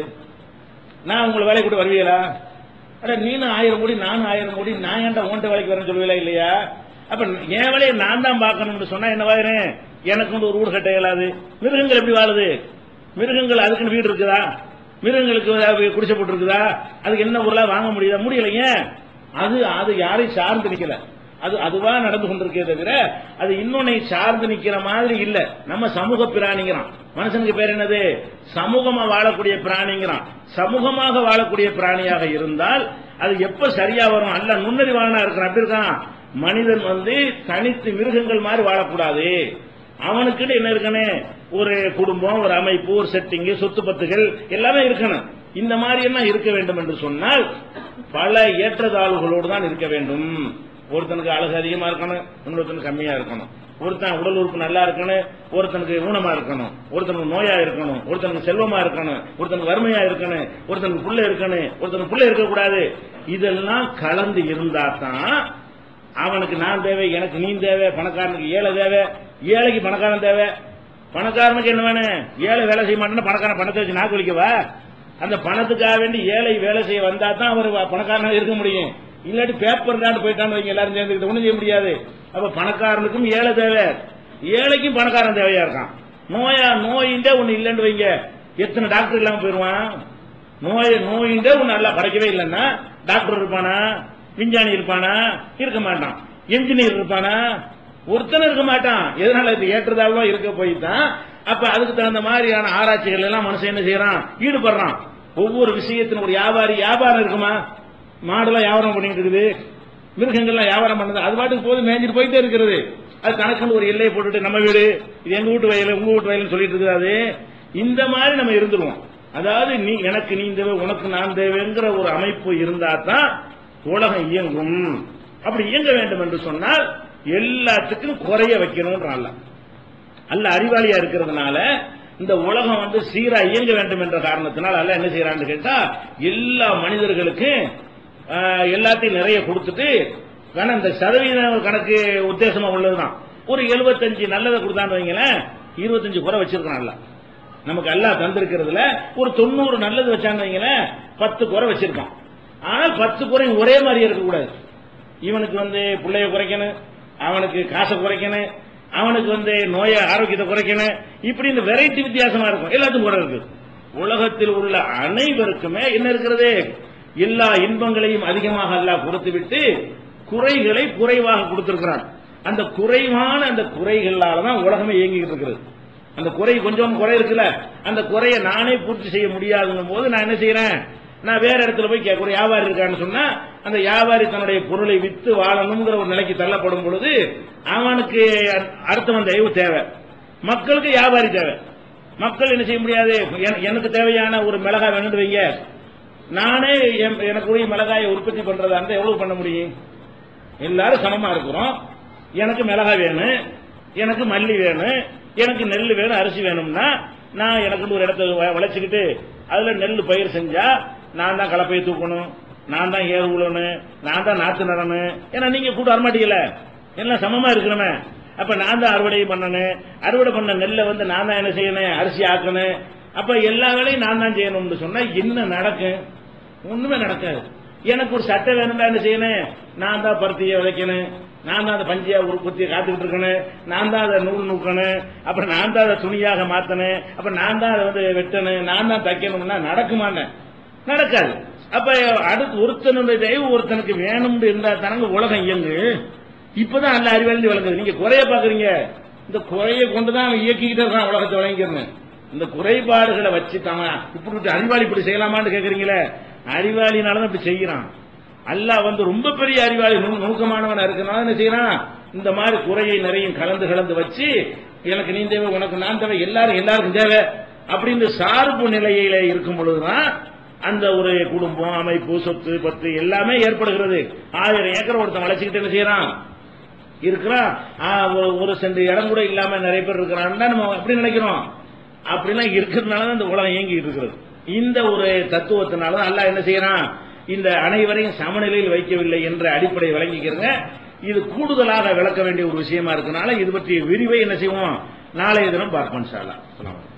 நான் உங்களை வேலைக்கு கூட வருவீங்களா அட நீனும் ஆயிரம் கோடி நானும் ஆயிரம் கோடி நான் ஏன்டா உன்ட்ட வேலைக்கு வரேன்னு சொல்லுவீங்களா இல்லையா அப்ப என் வேலையை நான் தான் பார்க்கணும்னு சொன்னா என்ன வாயிறேன் எனக்கு வந்து ஒரு வீடு கட்ட இயலாது மிருகங்கள் எப்படி வாழுது மிருகங்கள் அதுக்குன்னு வீடு இருக்குதா மிருகங்களுக்கு ஏதாவது குடிசை போட்டு இருக்குதா அதுக்கு என்ன பொருளா வாங்க முடியுதா முடியலைங்க அது அது யாரையும் சார்ந்து நிக்கல அது அதுவா நடந்து கொண்டிருக்கே தவிர அது இன்னொன்னை சார்ந்து நிக்கிற மாதிரி இல்ல நம்ம சமூக பிராணிங்கிறான் மனுஷனுக்கு பேர் என்னது சமூகமா வாழக்கூடிய பிராணிங்கிறான் சமூகமாக வாழக்கூடிய பிராணியாக இருந்தால் அது எப்ப சரியா வரும் அல்ல நுண்ணறிவாளனா இருக்கிறான் அப்படி இருக்கான் மனிதன் வந்து தனித்து மிருகங்கள் மாதிரி வாழக்கூடாது அவனுக்குன்னு என்ன இருக்கணும் ஒரு குடும்பம் ஒரு அமைப்பு ஒரு செட்டிங் சொத்து பத்துகள் எல்லாமே இருக்கணும் இந்த மாதிரி எல்லாம் இருக்க வேண்டும் என்று சொன்னால் பல ஏற்றத்தாழ்வுகளோடு தான் இருக்க வேண்டும் ஒருத்தனுக்கு அழகு அதிகமா இருக்கணும் இன்னொருத்தனுக்கு கம்மியா இருக்கணும் ஒருத்தன் உடல் உறுப்பு நல்லா இருக்கணும் ஒருத்தனுக்கு ஊனமா இருக்கணும் ஒருத்தனுக்கு நோயா இருக்கணும் ஒருத்தனுக்கு செல்வமா இருக்கணும் ஒருத்தனுக்கு வறுமையா இருக்கணும் ஒருத்தனுக்கு புள்ள இருக்கணும் ஒருத்தனுக்கு புள்ள இருக்கக்கூடாது இதெல்லாம் கலந்து இருந்தா தான் அவனுக்கு நான் தேவை எனக்கு நீ தேவை பணக்காரனுக்கு ஏழை தேவை ஏழைக்கு பணக்காரன் தேவை பணக்காரனுக்கு என்ன வேணும் ஏழை வேலை செய்ய மாட்டேன்னா பணக்காரன் பணத்தை வச்சு நாக்கு வலிக்கவா அந்த பணத்துக்காக வேண்டி ஏழை வேலை செய்ய வந்தா தான் அவர் பணக்காரனாக இருக்க முடியும் இல்லாட்டி பேப்பர் தான் போயிட்டான்னு வைங்க எல்லாரும் சேர்ந்துக்கிட்டு ஒண்ணும் செய்ய முடியாது அப்ப பணக்காரனுக்கும் ஏழை தேவை ஏழைக்கும் பணக்காரன் தேவையா இருக்கான் நோயா நோயின்றே ஒண்ணு இல்லைன்னு வைங்க எத்தனை டாக்டர் இல்லாம போயிருவான் நோய் நோயின்றே ஒண்ணு நல்லா கிடைக்கவே இல்லைன்னா டாக்டர் இருப்பானா விஞ்ஞானி இருப்பானா இருக்க மாட்டான் என்ஜினியர் இருப்பானா ஒருத்தனும் இருக்க மாட்டான் எதனால இது ஏற்றதாழ்வா இருக்க போய் தான் அப்ப அதுக்கு தகுந்த மாதிரியான ஆராய்ச்சிகள் எல்லாம் மனுஷன் என்ன செய்யறான் ஈடுபடுறான் ஒவ்வொரு விஷயத்தின் ஒரு வியாபாரி வியாபாரம் இருக்குமா மாடுலாம் வியாபாரம் பண்ணிட்டு இருக்குது மிருகங்கள்லாம் வியாபாரம் பண்ணுது அது பாட்டுக்கு போது மேய்ஞ்சிட்டு போயிட்டே இருக்கிறது அது கணக்குன்னு ஒரு எல்லையை போட்டுட்டு நம்ம வீடு இது எங்க வீட்டு வயல் உங்க வீட்டு வயல்னு சொல்லிட்டு இருக்குது அது இந்த மாதிரி நம்ம இருந்துருவோம் அதாவது நீ எனக்கு நீ தேவை உனக்கு நான் தேவைங்கிற ஒரு அமைப்பு இருந்தா தான் உலகம் இயங்கும் அப்படி இயங்க வேண்டும் என்று சொன்னால் எல்லாத்துக்கும் குறைய வைக்கணும்ன்ற அல்ல அல்ல அறிவாளியா இருக்கிறதுனால இந்த உலகம் வந்து சீரா இயங்க வேண்டும் என்ற காரணத்தினால் அல்ல என்ன செய்யறான்னு கேட்டா எல்லா மனிதர்களுக்கும் ஆஹ், எல்லாத்தையும் நிறைய கொடுத்துட்டு ஆனா இந்த சதவீத கணக்கு உத்தேசமா உள்ளதுதான் ஒரு 75 நல்லதை கொடுத்தான்னு வைங்களேன் இருபத்தஞ்சு குறை வச்சிருக்கான் அல்ல நமக்கு எல்லாம் தந்திருக்கிறதுல ஒரு தொண்ணூறு நல்லது வச்சான்னு வைங்களேன் பத்து குறை வச்சிருக்கான் ஆனால் பத்து குறை ஒரே மாதிரி இருக்கக்கூடாது இவனுக்கு வந்து பிள்ளைய குறைக்கணும் அவனுக்கு காசை குறைக்கணும் அவனுக்கு வந்து நோய ஆரோக்கியத்தை குறைக்கணும் இப்படி இந்த வெரைட்டி வித்தியாசமா இருக்கும் எல்லாத்துக்கும் குறை இருக்கு உலகத்தில் உள்ள அனைவருக்குமே என்ன இருக்கிறது எல்லா இன்பங்களையும் அதிகமாக அல்லாஹ் கொடுத்து விட்டு குறைகளை குறைவாக கொடுத்திருக்கிறான் அந்த குறைவான அந்த குறைகளால தான் உலகமே இயங்கிட்டு இருக்கிறது அந்த குறை கொஞ்சம் குறை இருக்குல்ல அந்த குறையை நானே பூர்த்தி செய்ய முடியாதுங்கும் போது நான் என்ன செய்யறேன் நான் வேற இடத்துல போய் கேட்க ஒரு வியாபாரி இருக்கான்னு சொன்னா அந்த வியாபாரி தன்னுடைய பொருளை வித்து வாழணுங்கிற ஒரு நிலைக்கு தள்ளப்படும் பொழுது அவனுக்கு அடுத்தவன் தயவு தேவை மக்களுக்கு வியாபாரி தேவை மக்கள் என்ன செய்ய முடியாது என- எனக்கு தேவையான ஒரு மிளகாய் வேணும்னு வைங்க நானே என்- எனக்குரிய மிளகாயை உற்பத்தி பண்றதா இருந்தா எவ்வளவு பண்ண முடியும் எல்லாரும் சமமா இருக்கிறோம் எனக்கு மிளகாய் வேணும் எனக்கு மல்லி வேணும் எனக்கு நெல் வேணும் அரிசி வேணும்னா நான் எனக்கு ஒரு இடத்த வ- விளைச்சுக்கிட்டு அதுல நெல் பயிர் செஞ்சா நான் தான் கலப்பையை தூக்கணும் நான் தான் ஏர் உழணும் நான் தான் நாத்து நடணும் ஏன்னா நீங்க கூட வரமாட்டீங்கல்ல எல்லாம் சமமா இருக்கணுமே அப்ப நான் தான் அறுவடை பண்ணணும் அறுவடை பண்ண நெல்லை வந்து நான் தான் என்ன செய்யணும் அரிசி ஆக்கணும் அப்ப எல்லா வேலையும் நான் தான் செய்யணும்னு சொன்னா என்ன நடக்கும் ஒண்ணுமே நடக்காது எனக்கு ஒரு சட்டை வேணும்டா என்ன செய்யணும் நான் தான் பருத்தியை விதைக்கணும் நான் தான் அந்த பஞ்சியா உற்பத்தியை காத்துக்கிட்டு இருக்கணும் நான் தான் அதை நூல் நூக்கணும் அப்புறம் நான் தான் அதை துணியாக மாத்தணும் அப்ப நான் தான் அதை வந்து வெட்டணும் நான் தான் தைக்கணும்னா நடக்குமான்னு நடக்காது அப்ப அடுத்து ஒருத்தனுடைய தெய்வம் ஒருத்தனுக்கு வேணும்னு இருந்தா தானங்க உலகம் இயங்கு இப்பதான் நல்ல அறிவாளி வழங்குது நீங்க குறைய பாக்குறீங்க இந்த குறைய கொண்டுதான் அவன் இயக்கிக்கிட்டே இருக்கான் உலகத்தை வழங்கிக்கிறேன் இந்த குறைபாடுகளை வச்சு தான் இப்படி விட்டு அறிவாளி இப்படி செய்யலாமான்னு கேக்குறீங்களே அறிவாளினாலதான் இப்படி செய்யறான் அல்லாஹ் வந்து ரொம்ப பெரிய அறிவாளி நு- நுணுக்கமானவனா இருக்கனால என்ன செய்யறான் இந்த மாதிரி குறையை நிறைய கலந்து கலந்து வச்சு எனக்கு நீ தேவை உனக்கு நான் தேவை எல்லாரும் எல்லாருக்கும் தேவை அப்படின்னு சார்பு நிலையில இருக்கும் பொழுதுதான் அந்த ஒரு குடும்பம் அமைப்பு சொத்து பத்து எல்லாமே ஏற்படுகிறது ஆயிரம் ஏக்கர் ஒருத்தன் வளைச்சுக்கிட்டு என்ன செய்யறான் இருக்கிறான் ஆ, ஒரு ஒரு சென்ட் இடம் கூட இல்லாம நிறைய பேர் இருக்கிறான்னு நம்ம எப்படி நினைக்கிறோம் அப்படிலாம் இருக்கிறதுனால தான் இந்த உலகம் இயங்கிட்டு இருக்கிறது இந்த ஒரு தத்துவத்தினால தான் அல்லாஹ் என்ன செய்யறான் இந்த அனைவரையும் சமநிலையில் வைக்கவில்லை என்ற அடிப்படை விளங்கிக்கிறங்க இது கூடுதலாக விளக்க வேண்டிய ஒரு விஷயமா இருக்கனால இது பற்றிய விரிவை என்ன செய்வோம் நாளைய தினம் பார்ப்போம் இன்ஷா அல்லாஹ். அஸ்ஸலாமு அலைக்கும்.